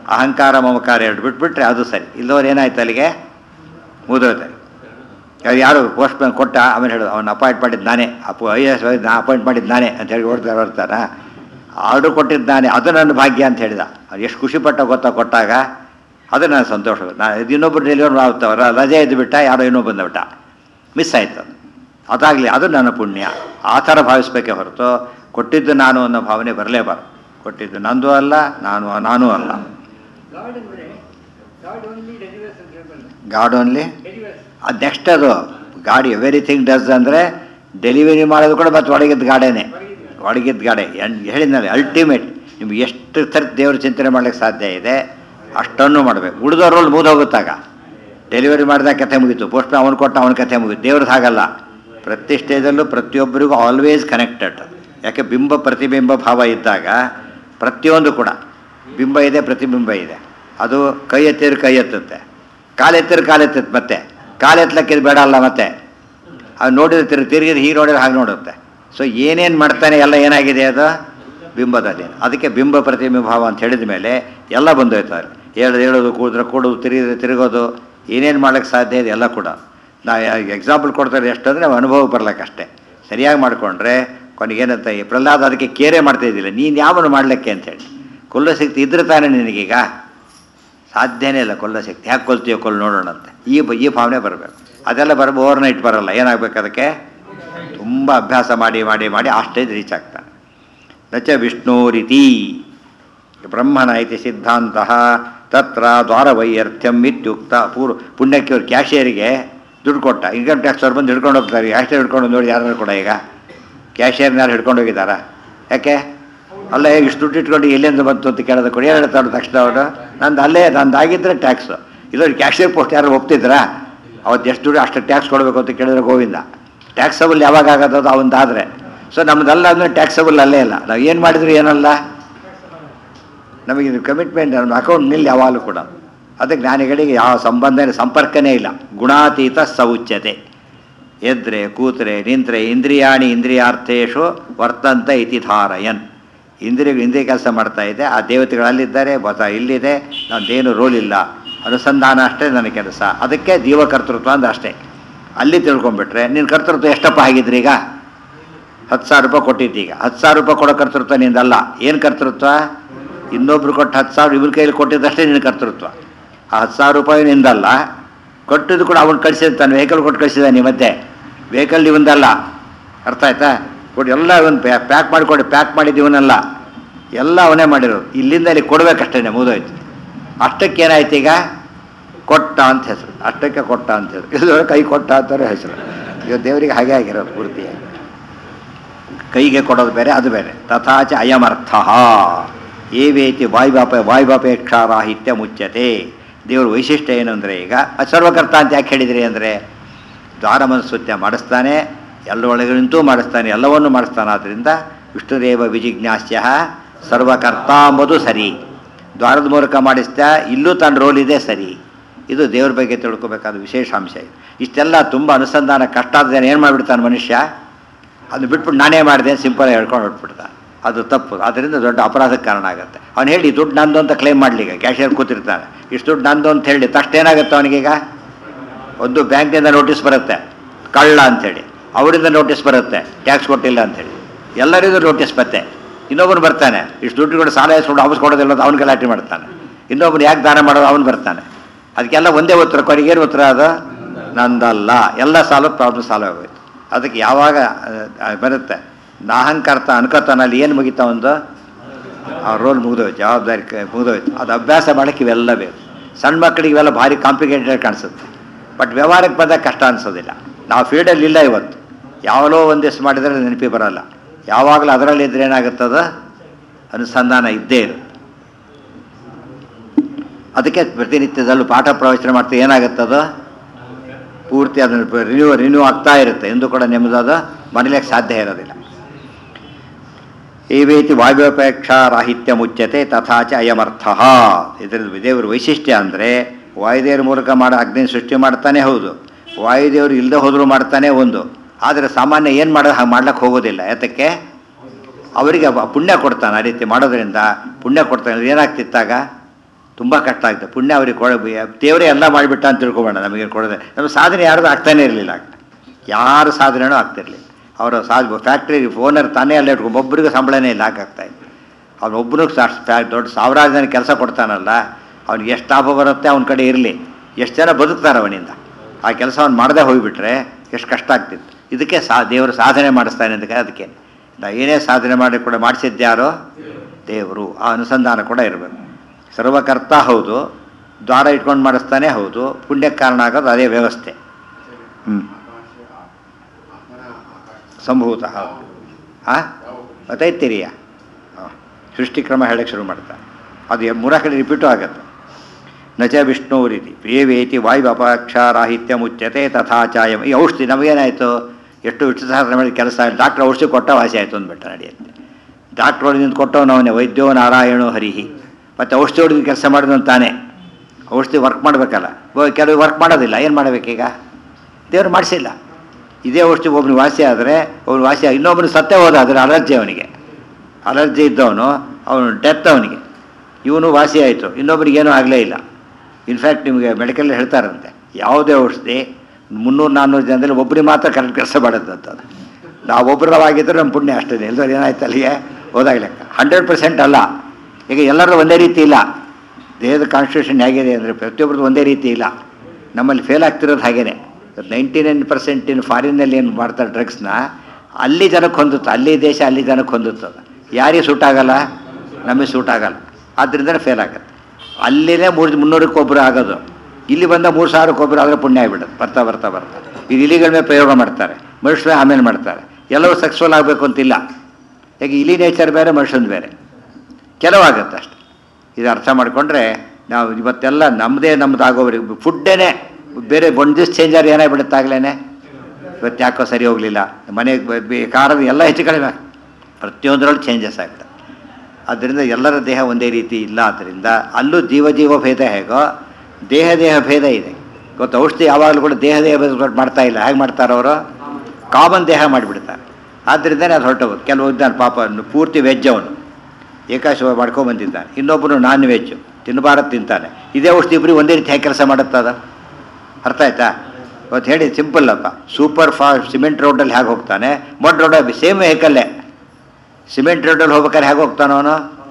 A: ಅಹಂಕಾರ ಮಮಕಾರ ಎರಡು ಬಿಟ್ಬಿಟ್ರೆ ಅದು ಸರಿ ಇಲ್ಲದವ್ರು ಏನಾಯ್ತು ಅಲ್ಲಿಗೆ ಮುಗಿದೋಯ್ತಾರೆ ಅದು ಯಾರು ಪೋಸ್ಟ್ ಮ್ಯಾನ್ ಕೊಟ್ಟ ಆಮೇಲೆ ಹೇಳೋದು ಅವನು ಅಪಾಯಿಂಟ್ ಮಾಡಿದ್ದು ನಾನೇ ಅಪ್ಪ ಐ ಎಸ್ ನಾ ಅಪಾಯಿಂಟ್ ಮಾಡಿದ್ದು ನಾನೇ ಅಂತ ಹೇಳಿ ಓಡ್ತಾರೆ ಬರ್ತಾನ ಆರ್ಡ್ರ್ ಕೊಟ್ಟಿದ್ದು ನಾನೇ ಅದು ನನ್ನ ಭಾಗ್ಯ ಅಂತ ಹೇಳಿದ ಅವ್ನು ಎಷ್ಟು ಖುಷಿ ಪಟ್ಟ ಗೊತ್ತಾ ಕೊಟ್ಟಾಗ ಅದು ನನ್ನ ಸಂತೋಷ ನಾ ಇದು ಇನ್ನೊಬ್ಬರು ಡೆಲಿವರ್ ಆಗ್ತವ್ರ ರಜೆ ಇದ್ದು ಬಿಟ್ಟ ಯಾರೋ ಇನ್ನೊಬ್ಬ ಬಂದುಬಿಟ್ಟ ಮಿಸ್ ಆಯ್ತು ಅದು ಅದಾಗಲಿ ಅದು ನನ್ನ ಪುಣ್ಯ ಆ ಥರ ಭಾವಿಸ್ಬೇಕೇ ಹೊರತು ಕೊಟ್ಟಿದ್ದು ನಾನು ಅನ್ನೋ ಭಾವನೆ ಬರಲೇಬಾರ್ದು ಕೊಟ್ಟಿದ್ದು ನಂದು ಅಲ್ಲ ನಾನು ನಾನೂ ಅಲ್ಲ
B: ಗಾಡ್ ಅಂದರೆ ಗಾಡ್ ಓನ್ಲಿ ಡೆಲಿವರ್ಸ್ ಅಂತ ಹೇಳ್ಬಲ್ಲ
A: ಗಾಡ್ ಓನ್ಲಿ
B: ಡೆಲಿವರ್ಸ್
A: ಅದು ನೆಕ್ಸ್ಟ್ ಅದು ಗಾಡಿ ಎವ್ರಿಥಿಂಗ್ ಡಸ್ ಅಂದರೆ ಡೆಲಿವರಿ ಮಾಡೋದು ಕೂಡ ಮತ್ತೆ ಒಳಗಿದ್ದ ಗಾಡೇನೆ ಒಳಗಿದ್ದ ಗಾಡೆ ಎನ್- ಹೇಳಿದ್ನಲ್ಲ ಅಲ್ಟಿಮೇಟ್ ನಿಮ್ಗೆ ಎಷ್ಟು ಥರ ದೇವ್ರ ಚಿಂತನೆ ಮಾಡ್ಲಿಕ್ಕೆ ಸಾಧ್ಯ ಇದೆ ಅಷ್ಟನ್ನು ಮಾಡಬೇಕು ಉಳಿದವ್ರಲ್ಲಿ ಮುಗಿದೋಗುತ್ತಾಗ ಡೆಲಿವರಿ ಮಾಡಿದಾಗ ಕಥೆ ಮುಗೀತು ಪೋಸ್ಟ್ ಅವನು ಕೊಟ್ಟ ಅವನ ಕಥೆ ಮುಗೀತು ದೇವ್ರದ್ದು ಹಾಗಲ್ಲ ಪ್ರತಿ ಸ್ಟೇಜಲ್ಲೂ ಪ್ರತಿಯೊಬ್ಬರಿಗೂ ಆಲ್ವೇಸ್ ಕನೆಕ್ಟೆಡ್ ಯಾಕೆ ಬಿಂಬ ಪ್ರತಿಬಿಂಬ ಭಾವ ಇದ್ದಾಗ ಪ್ರತಿಯೊಂದು ಕೂಡ ಬಿಂಬ ಇದೆ ಪ್ರತಿಬಿಂಬ ಇದೆ ಅದು ಕೈ ಎತ್ತಿದ್ರೆ ಕೈ ಎತ್ತುತ್ತೆ ಕಾಲೆತ್ತಿದ್ರೆ ಕಾಲೆತ್ತುತ್ತೆ ಮತ್ತೆ ಕಾಲೆತ್ತಲಕ್ಕೆ ಬೇಡ ಅಲ್ಲ ಮತ್ತೆ ಅದು ನೋಡಿದ್ರೆ ತಿರುಗಿ ತಿರುಗಿದ್ರೆ ಹೀಗೆ ನೋಡಿದ್ರೆ ಹಾಗೆ ನೋಡುತ್ತೆ ಸೊ ಏನೇನು ಮಾಡ್ತಾನೆ ಎಲ್ಲ ಏನಾಗಿದೆ ಅದು ಬಿಂಬದಲ್ಲಿ ಅದಕ್ಕೆ ಬಿಂಬ ಪ್ರತಿಬಿಂಬ ಭಾವ ಅಂತ ಹೇಳಿದ ಮೇಲೆ ಎಲ್ಲ ಬಂದೋಯ್ತಾರೆ ಹೇಳೋದು ಹೇಳೋದು ಕೂಡಿದ್ರೆ ಕೂಡೋದು ತಿರುಗಿದ್ರೆ ತಿರುಗೋದು ಏನೇನು ಮಾಡ್ಲಿಕ್ಕೆ ಸಾಧ್ಯ ಇದೆ ಎಲ್ಲ ಕೂಡ ನಾ ಎಕ್ಸಾಂಪಲ್ ಕೊಡ್ತಾರೆ ಎಷ್ಟು ಅಂದರೆ ಅನುಭವ ಬರ್ಲಿಕ್ಕಷ್ಟೇ ಸರಿಯಾಗಿ ಮಾಡಿಕೊಂಡ್ರೆ ಕೊನೆಗೇನಂತ ಈ ಪ್ರಹ್ಲಾದ ಅದಕ್ಕೆ ಕೇರೆ ಮಾಡ್ತಾ ಇದ್ದಿಲ್ಲ ನೀನು ಯಾವನು ಮಾಡಲಿಕ್ಕೆ ಅಂತೇಳಿ ಕೊಲ್ಲೋ ಶಕ್ತಿ ಇದ್ರೆ ತಾನೇ ನಿನಗೀಗ ಸಾಧ್ಯನೇ ಇಲ್ಲ ಕೊಲ್ಲೋ ಶಕ್ತಿ ಯಾಕೆ ಕೊಲ್ತೀಯೋ ಕೊಲ್ ನೋಡೋಣ ಅಂತ ಈ ಬ- ಈ ಭಾವನೆ ಬರಬೇಕು ಅದೆಲ್ಲ ಬರ ಓವರ್ ನೈಟ್ ಬರಲ್ಲ ಏನಾಗಬೇಕು ಅದಕ್ಕೆ ತುಂಬ ಅಭ್ಯಾಸ ಮಾಡಿ ಮಾಡಿ ಮಾಡಿ ಆ ಸ್ಟೇಜ್ ರೀಚ್ ಆಗ್ತಾನೆ ನಚ ವಿಷ್ಣೋರಿತಿ ಬ್ರಹ್ಮನ ಇತಿ ಸಿದ್ಧಾಂತ ತತ್ರ ದ್ವಾರವೈಯರ್ಥ್ಯಂ ಇತ್ಯುಕ್ತ ಪೂರ್ ಪುಣ್ಯಕ್ಕೆ ಅವ್ರು ಕ್ಯಾಶಿಯರಿಗೆ ದುಡ್ಡು ಕೊಟ್ಟ ಇನ್ಕಮ್ ಟ್ಯಾಕ್ಸ್ ಅವ್ರು ಬಂದು ಹಿಡ್ಕೊಂಡು ಹೋಗ್ತಾರೆ ಕ್ಯಾಶಿಯರ್ ಹಿಡ್ಕೊಂಡು ನೋಡಿ ಯಾರು ಕೂಡ ಈಗ ಕ್ಯಾಶಿಯರ್ನ ಯಾರು ಹಿಡ್ಕೊಂಡು ಹೋಗಿದ್ದಾರಾ ಯಾಕೆ ಅಲ್ಲ ಹೇಗೆ ಇಷ್ಟು ದುಡ್ಡು ಇಟ್ಕೊಂಡು ಎಲ್ಲಿಂದ ಬಂತು ಅಂತ ಕೇಳೋದು ಕೊಡಿ ಏನು ಹೇಳ್ತಾರೆ ತಕ್ಷಣ ಅವರು ನಂದು ಅಲ್ಲೇ ನಂದು ಆಗಿದ್ದರೆ ಟ್ಯಾಕ್ಸು ಇಲ್ಲ ಕ್ಯಾಶಿಯರ್ ಪೋಸ್ಟ್ ಯಾರು ಒಪ್ತಿದ್ರಾ ಅವತ್ತು ಎಷ್ಟು ದುಡ್ಡು ಅಷ್ಟು ಟ್ಯಾಕ್ಸ್ ಕೊಡಬೇಕು ಅಂತ ಕೇಳಿದ್ರೆ ಗೋವಿಂದ ಟ್ಯಾಕ್ಸಬಲ್ ಯಾವಾಗ ಆಗೋದು ಅದು ಅವಂದಾದರೆ ಸೊ ನಮ್ಮದಲ್ಲ ಅಂದರೆ ಟ್ಯಾಕ್ಸಬಲ್ ಅಲ್ಲೇ ಇಲ್ಲ ನಾವು ಏನು ಮಾಡಿದ್ರು ಏನಲ್ಲ ನಮಗೆ ಇದು ಕಮಿಟ್ಮೆಂಟ್ ನಮ್ಮ ಅಕೌಂಟ್ ನಿಲ್ಲಿ ಯಾವಾಗಲೂ ಕೂಡ ಅದಕ್ಕೆ ಜ್ಞಾನಿಗಳಿಗೆ ಯಾವ ಸಂಬಂಧ ಸಂಪರ್ಕನೇ ಇಲ್ಲ ಗುಣಾತೀತ ಸೌಚ್ಯತೆ ಎದ್ರೆ ಕೂತ್ರೆ ನಿಂತ್ರೆ ಇಂದ್ರಿಯಾಣಿ ಇಂದ್ರಿಯಾರ್ಥೇಶು ವರ್ತಂತ ಇತಿ ಧಾರಯನ್ ಇಂದ್ರಿಯ ಇಂದ್ರಿಯ ಕೆಲಸ ಮಾಡ್ತಾ ಇದೆ ಆ ದೇವತೆಗಳಲ್ಲಿದ್ದಾರೆ ಬಸ ಇಲ್ಲಿದೆ ನಂದೇನು ರೋಲ್ ಇಲ್ಲ ಅನುಸಂಧಾನ ಅಷ್ಟೇ ನನ್ನ ಕೆಲಸ ಅದಕ್ಕೆ ಜೀವಕರ್ತೃತ್ವ ಅಂದ್ರೆ ಅಷ್ಟೇ ಅಲ್ಲಿ ತಿಳ್ಕೊಂಡ್ಬಿಟ್ರೆ ನಿನ್ನ ಕರ್ತೃತ್ವ ಎಷ್ಟಪ್ಪ ಆಗಿದ್ರಿ ಈಗ ಹತ್ತು ಸಾವಿರ ರೂಪಾಯಿ ಕೊಟ್ಟಿದ್ದೀಗ ಹತ್ತು ಸಾವಿರ ರೂಪಾಯಿ ಕೊಡೋ ಕರ್ತೃತ್ವ ನಿಂದಲ್ಲ ಏನು ಕರ್ತೃತ್ವ ಇನ್ನೊಬ್ರು ಕೊಟ್ಟು ಹತ್ತು ಸಾವಿರ ಇವ್ರ ಕೈಯಲ್ಲಿ ಕೊಟ್ಟಿದ್ದಷ್ಟೇ ನಿನ್ನ ಕರ್ತೃತ್ವ ಆ ಹತ್ತು ಸಾವಿರ ರೂಪಾಯಿ ನಿಂದಲ್ಲ ಕೊಟ್ಟಿದ್ದು ಕೂಡ ಅವನು ಕಳಿಸಿದ ತಾನು ವೆಹಿಕಲ್ ಕೊಟ್ಟು ಕಳಿಸಿದ ನೀ ಮತ್ತೆ ವೆಹಿಕಲ್ ಇವಂದಲ್ಲ ಅರ್ಥ ಆಯ್ತಾ ಕೊಡಿ ಎಲ್ಲ ಇವನು ಪ್ಯಾಕ್ ಮಾಡಿಕೊಡಿ ಪ್ಯಾಕ್ ಮಾಡಿದ್ದು ಇವನಲ್ಲ ಎಲ್ಲ ಅವನೇ ಮಾಡಿರೋದು ಇಲ್ಲಿಂದ ಇಲ್ಲಿ ಕೊಡಬೇಕಷ್ಟೇ ಮುಗಿದೋಯ್ತು ಅಷ್ಟಕ್ಕೆ ಏನಾಯ್ತು ಈಗ ಕೊಟ್ಟ ಅಂತ ಹೆಸರು ಅಷ್ಟಕ್ಕೆ ಕೊಟ್ಟ ಅಂತ ಹೆಸರು ಇಲ್ಲದ್ರೆ ಕೈ ಕೊಟ್ಟ ಅಂತಾರೆ ಹೆಸರು ಈಗ ದೇವರಿಗೆ ಹಾಗೆ ಆಗಿರೋದು ಪೂರ್ತಿಯಾಗಿ ಕೈಗೆ ಕೊಡೋದು ಬೇರೆ ಅದು ಬೇರೆ ತಥಾಚ ಅಯಮರ್ಥ ಏವೇತಿ ವಾಯುವಾಪ ವಾಯುವಾಪೇಕ್ಷಾರಾಹಿತ್ಯ ಮುಚ್ಯತೆ ದೇವ್ರ ವೈಶಿಷ್ಟ್ಯ ಏನು ಅಂದರೆ ಈಗ ಅದು ಸರ್ವಕರ್ತ ಅಂತ ಯಾಕೆ ಹೇಳಿದ್ರಿ ಅಂದರೆ ದ್ವಾರಮನಸ್ಸುತ್ಯ ಮಾಡಿಸ್ತಾನೆ ಎಲ್ಲೊಳಗೆ ನಿಂತೂ ಮಾಡಿಸ್ತಾನೆ ಎಲ್ಲವನ್ನೂ ಮಾಡಿಸ್ತಾನೆ ಆದ್ದರಿಂದ ವಿಷ್ಣುರೇವ ವಿಜಿಜ್ಞಾಸ್ಯ ಸರ್ವಕರ್ತ ಅಂಬುದು ಸರಿ ದ್ವಾರದ ಮೂಲಕ ಮಾಡಿಸ್ತಾ ಇಲ್ಲೂ ತನ್ನ ರೋಲ್ ಇದೆ ಸರಿ ಇದು ದೇವ್ರ ಬಗ್ಗೆ ತಿಳ್ಕೊಬೇಕಾದ ವಿಶೇಷ ಅಂಶ ಇದು ಇಷ್ಟೆಲ್ಲ ತುಂಬ ಅನುಸಂಧಾನ ಕಷ್ಟ ಆದ್ರೆ ಏನು ಮಾಡಿಬಿಡ್ತಾನೆ ಮನುಷ್ಯ ಅದು ಬಿಟ್ಬಿಟ್ಟು ನಾನೇ ಮಾಡಿದೆ ಸಿಂಪಲ್ ಹೇಳ್ಕೊಂಡು ಹೊಟ್ಬಿಡ್ತಾನೆ ಅದು ತಪ್ಪು ಅದರಿಂದ ದೊಡ್ಡ ಅಪರಾಧಕ್ಕೆ ಕಾರಣ ಆಗುತ್ತೆ ಅವ್ನು ಹೇಳಿ ದುಡ್ಡು ನಂದು ಅಂತ ಕ್ಲೈಮ್ ಮಾಡಲಿಗ ಕ್ಯಾಶಿಯರ್ ಕೂತಿರ್ತಾನೆ ಇಷ್ಟು ದುಡ್ಡು ನಂದು ಅಂತ ಹೇಳಿ ತಕ್ಷಣ ಏನಾಗುತ್ತೆ ಅವನಿಗೀಗ ಒಂದು ಬ್ಯಾಂಕ್ನಿಂದ ನೋಟಿಸ್ ಬರುತ್ತೆ ಕಳ್ಳ ಅಂಥೇಳಿ ಅವರಿಂದ ನೋಟಿಸ್ ಬರುತ್ತೆ ಟ್ಯಾಕ್ಸ್ ಕೊಟ್ಟಿಲ್ಲ ಅಂಥೇಳಿ ಎಲ್ಲರಿಗೂ ನೋಟಿಸ್ ಬತ್ತೆ ಇನ್ನೊಬ್ಬನು ಬರ್ತಾನೆ ಇಷ್ಟು ದುಡ್ಡು ಕೂಡ ಸಾಲ ಇಸ್ಕೊಂಡು ವಾಪಸ್ ಕೊಡೋದಿಲ್ಲ ಅಂತ ಅವ್ನು ಗಲಾಟೆ ಮಾಡ್ತಾನೆ ಇನ್ನೊಬ್ಬನು ಯಾಕೆ ದಾನ ಮಾಡೋದು ಅವನು ಬರ್ತಾನೆ ಅದಕ್ಕೆಲ್ಲ ಒಂದೇ ಉತ್ತರ ಕೊನೆಗೇನು ಉತ್ತರ ಅದು ನಂದಲ್ಲ ಎಲ್ಲ ಸಾಲ ಪ್ರಾಬ್ಲಮ್ ಸಾಲ್ವ್ ಆಗೋಯ್ತು ಅದಕ್ಕೆ ಯಾವಾಗ ಆ, ಬರುತ್ತೆ ನಾಹಂಕರ್ತ ಅನ್ಕೋತಾನಲ್ಲಿ ಏನು ಮುಗಿತಾ ಒಂದು ಆ ರೋಲ್ ಮುಗಿದೋಯ್ತು ಜವಾಬ್ದಾರಿ ಕ- ಮುಗಿದೋಯ್ತು ಅದು ಅಭ್ಯಾಸ ಮಾಡೋಕ್ಕೆ ಇವೆಲ್ಲ ಬೇಕು ಸಣ್ಣ ಮಕ್ಕಳಿಗೆ ಇವೆಲ್ಲ ಭಾರಿ ಕಾಂಪ್ಲಿಕೇಟೆಡ್ ಕಾಣಿಸುತ್ತೆ ಬಟ್ ವ್ಯವಹಾರಕ್ಕೆ ಬಂದಾಗ ಕಷ್ಟ ಅನಿಸೋದಿಲ್ಲ ನಾವು ಫೀಲ್ಡಲ್ಲಿ ಇಲ್ಲ ಇವತ್ತು ಯಾವಲೋ ಒಂದಿಷ್ಟು ಮಾಡಿದರೆ ನೆನಪಿ ಬರಲ್ಲ ಯಾವಾಗಲೂ ಅದರಲ್ಲಿ ಇದ್ರೆ ಏನಾಗುತ್ತದ ಅನುಸಂಧಾನ ಇದ್ದೇ ಇರುತ್ತೆ ಅದಕ್ಕೆ ಪ್ರತಿನಿತ್ಯದಲ್ಲೂ ಪಾಠ ಪ್ರವಚನ ಮಾಡ್ತಾ ಏನಾಗುತ್ತದು ಪೂರ್ತಿ ಅದನ್ನು ರಿನ್ಯೂ ರಿನ್ಯೂ ಆಗ್ತಾ ಇರುತ್ತೆ ಎಂದು ಕೂಡ ನೆಮ್ಮದಾದ ಮರೀಲಿಕ್ಕೆ ಸಾಧ್ಯ ಇರೋದಿಲ್ಲ ಏವೇತಿ ವಾಯುಪೇಕ್ಷಾ ರಾಹಿತ್ಯ ಮುಚ್ಯತೆ ತಥಾಚ ಅಯಮರ್ಥ ಇದರಿಂದ ದೇವರ ವೈಶಿಷ್ಟ್ಯ ಅಂದರೆ ವಾಯುದೇವರ ಮೂಲಕ ಮಾಡೋ ಅಗ್ನಿ ಸೃಷ್ಟಿ ಮಾಡ್ತಾನೆ ಹೌದು ವಾಯುದೇವರು ಇಲ್ಲದೆ ಹೋದರೂ ಮಾಡ್ತಾನೆ ಒಂದು ಆದರೆ ಸಾಮಾನ್ಯ ಏನು ಮಾಡೋದು ಹಾಗೆ ಮಾಡ್ಲಿಕ್ಕೆ ಹೋಗೋದಿಲ್ಲ ಯಾತಕ್ಕೆ ಅವರಿಗೆ ಅವ ಪುಣ್ಯ ಕೊಡ್ತಾನೆ ಆ ರೀತಿ ಮಾಡೋದ್ರಿಂದ ಪುಣ್ಯ ಕೊಡ್ತಾನೆ ಏನಾಗ್ತಿತ್ತಾಗ ತುಂಬ ಕಷ್ಟ ಆಗ್ತದೆ ಪುಣ್ಯ ಅವ್ರಿಗೆ ಕೊಡ ದೇವರೇ ಎಲ್ಲ ಮಾಡಿಬಿಟ್ಟ ಅಂತ ತಿಳ್ಕೊಬೇಡ ನಮಗೆ ಕೊಡದೆ ನಮ್ಮ ಸಾಧನೆ ಯಾರ್ದು ಆಗ್ತಾನೇ ಇರಲಿಲ್ಲ ಆಗ ಯಾರು ಸಾಧನೆನೂ ಆಗ್ತಿರ್ಲಿಲ್ಲ ಅವರ ಸಾಧ ಫ್ಯಾಕ್ಟ್ರಿ ಓನರ್ ತಾನೇ ಅಲ್ಲೇ ಇಟ್ಕೊಂಡು ಒಬ್ಬರಿಗೂ ಸಂಬಳನೇ ಇಲ್ಲ ಹಾಕಾಗ್ತಾ ಇತ್ತು ಅವನೊಬ್ಬನಿಗೆ ದೊಡ್ಡ ಸಾವಿರಾರು ಜನ ಕೆಲಸ ಕೊಡ್ತಾನಲ್ಲ ಅವ್ನಿಗೆ ಎಷ್ಟು ಲಾಭ ಬರುತ್ತೆ ಅವನ ಕಡೆ ಇರಲಿ ಎಷ್ಟು ಜನ ಬದುಕ್ತಾರೆ ಅವನಿಂದ ಆ ಕೆಲಸ ಅವ್ನು ಮಾಡದೆ ಹೋಗಿಬಿಟ್ರೆ ಎಷ್ಟು ಕಷ್ಟ ಆಗ್ತಿತ್ತು ಇದಕ್ಕೆ ಸಾ ದೇವರು ಸಾಧನೆ ಮಾಡಿಸ್ತಾನೆ ಅದಕ್ಕೆ ಅದಕ್ಕೆ ನಾವು ಏನೇ ಸಾಧನೆ ಮಾಡಿ ಕೂಡ ಮಾಡಿಸಿದ್ಯಾರೋ ದೇವರು ಆ ಅನುಸಂಧಾನ ಕೂಡ ಇರಬೇಕು ಸರ್ವಕರ್ತ ಹೌದು ದ್ವಾರ ಇಟ್ಕೊಂಡು ಮಾಡಿಸ್ತಾನೆ ಹೌದು ಪುಣ್ಯಕ್ಕೆ ಕಾರಣ ಆಗೋದು ಅದೇ ವ್ಯವಸ್ಥೆ ಹ್ಞೂ
C: ಆತ್ಮನ ಆಕಾಶ
A: ಸಂಭೂತ ಹಾಂ ಗೊತ್ತೈತಿರಿಯ ಹಾಂ ಸೃಷ್ಟಿಕ್ರಮ ಹೇಳಕ್ಕೆ ಶುರು ಮಾಡ್ತಾ ಅದು ಎ- ಮೂರ ಕಡೆ ರಿಪೀಟು ಆಗುತ್ತೆ ನಚ ವಿಷ್ಣುರಿತಿ ಪ್ರಿಯವೇತಿ ವಾಯು ಅಪಕ್ಷಾರಾಹಿತ್ಯ ಮುಚ್ಯತೆ ತಥಾಚಾಯಂ ಈ ಔಷಧಿ ನಮಗೇನಾಯಿತು ಎಷ್ಟು ವಿಷ್ಣು ಸಹಸ್ರ ಮಾಡಿ ಕೆಲಸ ಡಾಕ್ಟ್ರ್ ಔಷಧಿ ಕೊಟ್ಟ ವಾಸಿ ಆಯಿತು ಅಂದ್ಬಿಟ್ಟ ನಡೆಯುತ್ತೆ ಡಾಕ್ಟ್ರ್ ಹೊಡೆದಿಂದ ಕೊಟ್ಟವನು ಅವನೇ ವೈದ್ಯೋ ನಾರಾಯಣೋ ಹರಿಹಿ ಮತ್ತು ಔಷಧಿ ಹೊಡೆದು ಕೆಲಸ ಮಾಡಿದವನು ತಾನೇ ಔಷಧಿ ವರ್ಕ್ ಮಾಡಬೇಕಲ್ಲ ಕೆಲವು ವರ್ಕ್ ಮಾಡೋದಿಲ್ಲ ಏನು ಮಾಡಬೇಕೀಗ ದೇವರು ಮಾಡಿಸಿಲ್ಲ ಇದೇ ಔಷಧಿ ಒಬ್ಬನು ವಾಸಿ ಆದರೆ ಒಬ್ಬನು ವಾಸಿ ಇನ್ನೊಬ್ಬನು ಸತ್ತೇ ಹೋದ ಆದರೆ ಅಲರ್ಜಿ ಅವನಿಗೆ ಅಲರ್ಜಿ ಇದ್ದವನು ಅವನು ಡೆತ್ ಅವನಿಗೆ ಇವನು ವಾಸಿ ಆಯಿತು ಇನ್ನೊಬ್ಬನಿಗೆ ಏನೂ ಆಗಲೇ ಇಲ್ಲ ಇನ್ಫ್ಯಾಕ್ಟ್ ನಿಮಗೆ ಮೆಡಿಕಲ್ ಹೇಳ್ತಾರಂತೆ ಯಾವುದೇ ಔಷಧಿ ಮುನ್ನೂರು ನಾನ್ನೂರು ಜನದಲ್ಲಿ ಒಬ್ಬರಿಗೆ ಮಾತ್ರ ಕರೆಕ್ಟ್ ಕೆಲಸ ಮಾಡುತ್ತಂತ ಅದು ನಾವು ಒಬ್ಬರವಾಗಿದ್ದರೆ ನಮ್ಮ ಪುಣ್ಯ ಅಷ್ಟೇ ಇಲ್ದವ್ರು ಏನಾಯ್ತು ಅಲ್ಲಿಗೆ ಹೋದಾಗ ಲೆಕ್ಕ ಹಂಡ್ರೆಡ್ ಪರ್ಸೆಂಟ್ ಅಲ್ಲ ಈಗ ಎಲ್ಲರೂ ಒಂದೇ ರೀತಿ ಇಲ್ಲ ದೇಹದ ಕಾನ್ಸ್ಟಿಟ್ಯೂಷನ್ ಹೇಗಿದೆ ಅಂದರೆ ಪ್ರತಿಯೊಬ್ಬರದ್ದು ಒಂದೇ ರೀತಿ ಇಲ್ಲ ನಮ್ಮಲ್ಲಿ ಫೇಲ್ ಆಗ್ತಿರೋದು ಹಾಗೇನೆ ನೈಂಟಿ ನೈನ್ ಪರ್ಸೆಂಟ್ ಇನ್ ಫಾರಿನಲ್ಲಿ ಏನು ಮಾಡ್ತಾರೆ ಡ್ರಗ್ಸ್ನ ಅಲ್ಲಿ ಜನಕ್ಕೆ ಹೊಂದುತ್ತೆ ಅಲ್ಲಿ ದೇಶ ಅಲ್ಲಿ ಜನಕ್ಕೆ ಹೊಂದುತ್ತದೆ ಯಾರಿಗೆ ಸೂಟ್ ಆಗಲ್ಲ ನಮಗೆ ಸೂಟ್ ಆಗಲ್ಲ ಆದ್ದರಿಂದ ಫೇಲ್ ಆಗುತ್ತೆ ಅಲ್ಲಿನೇ ಮೂರು ಮುನ್ನೂರಕ್ಕೆ ಒಬ್ಬರು ಆಗೋದು ಇಲ್ಲಿ ಬಂದ ಮೂರು ಸಾವಿರಕ್ಕೆ ಒಬ್ಬರು ಆದರೆ ಪುಣ್ಯ ಆಗಿಬಿಡುತ್ತೆ ಬರ್ತಾ ಬರ್ತಾ ಬರ್ತಾ ಇದು ಇಲಿಗಳ ಮೇಲೆ ಪ್ರಯೋಗ ಮಾಡ್ತಾರೆ ಮನುಷ್ಯರೇ ಆಮೇಲೆ ಮಾಡ್ತಾರೆ ಎಲ್ಲರೂ ಸಕ್ಸಸ್ಫುಲ್ ಆಗಬೇಕು ಅಂತಿಲ್ಲ ಈಗ ಇಲಿ ನೇಚರ್ ಬೇರೆ ಮನುಷ್ಯನ ಬೇರೆ ಕೆಲವಾಗತ್ತೆ ಅಷ್ಟೆ ಇದು ಅರ್ಥ ಮಾಡಿಕೊಂಡ್ರೆ ನಾವು ಇವತ್ತೆಲ್ಲ ನಮ್ಮದೇ ನಮ್ದು ಆಗೋವರೆಗೆ ಫುಡ್ಡೇನೆ ಬೇರೆ ಒಂದು ದಿವಸ ಚೇಂಜ್ ಆದ್ರೆ ಏನಾಗ್ಬಿಡುತ್ತೆ ಆಗ್ಲೇ ಇವತ್ತು ಯಾಕೋ ಸರಿ ಹೋಗಲಿಲ್ಲ ಮನೆಗೆ ಕಾರದ ಎಲ್ಲ ಹೆಚ್ಚು ಕಡಿಮೆ ಪ್ರತಿಯೊಂದರಲ್ಲೂ ಚೇಂಜಸ್ ಆಗ್ತದೆ ಆದ್ದರಿಂದ ಎಲ್ಲರ ದೇಹ ಒಂದೇ ರೀತಿ ಇಲ್ಲ ಆದ್ದರಿಂದ ಅಲ್ಲೂ ಜೀವ ಜೀವ ಭೇದ ಹೇಗೋ ದೇಹ ದೇಹ ಭೇದ ಇದೆ ಗೊತ್ತು ಔಷಧಿ ಯಾವಾಗಲೂ ಕೂಡ ದೇಹ ದೇಹ ಭೇದ ಮಾಡ್ತಾ ಇಲ್ಲ ಹೇಗೆ ಮಾಡ್ತಾರೆ ಅವರು ಕಾಮನ್ ದೇಹ ಮಾಡಿಬಿಡ್ತಾರೆ ಆದ್ದರಿಂದನೇ ಅದು ಹೊರಟೋಗೋದು ಕೆಲವು ಇದ್ದಾನೆ ಪಾಪ ಅವ್ನು ಪೂರ್ತಿ ವೆಜ್ ಅವನು ಏಕಾಶ ಮಾಡ್ಕೊಂಬಂದಿದ್ದಾನೆ ಇನ್ನೊಬ್ಬನು ನಾನ್ ವೆಜ್ ತಿನ್ನಬಾರದು ತಿಂತಾನೆ ಇದೇ ಔಷಧಿ ಇಬ್ಬರು ಒಂದೇ ರೀತಿ ಹೇಗೆ ಕೆಲಸ ಮಾಡುತ್ತದ ಅರ್ಥ ಆಯ್ತಾ ಇವತ್ತು ಹೇಳಿ ಸಿಂಪಲ್ ಅಪ್ಪ ಸೂಪರ್ ಫಾಸ್ಟ್ ಸಿಮೆಂಟ್ ರೋಡಲ್ಲಿ ಹೇಗೆ ಹೋಗ್ತಾನೆ ಮಡ್ ರೋಡ್ ಸೇಮ್ ವೆಹಿಕಲ್ಲೇ ಸಿಮೆಂಟ್ ರೋಡಲ್ಲಿ ಹೋಗ್ಬೇಕಾದ್ರೆ ಹೇಗೆ ಹೋಗ್ತಾನೆ ಅವನು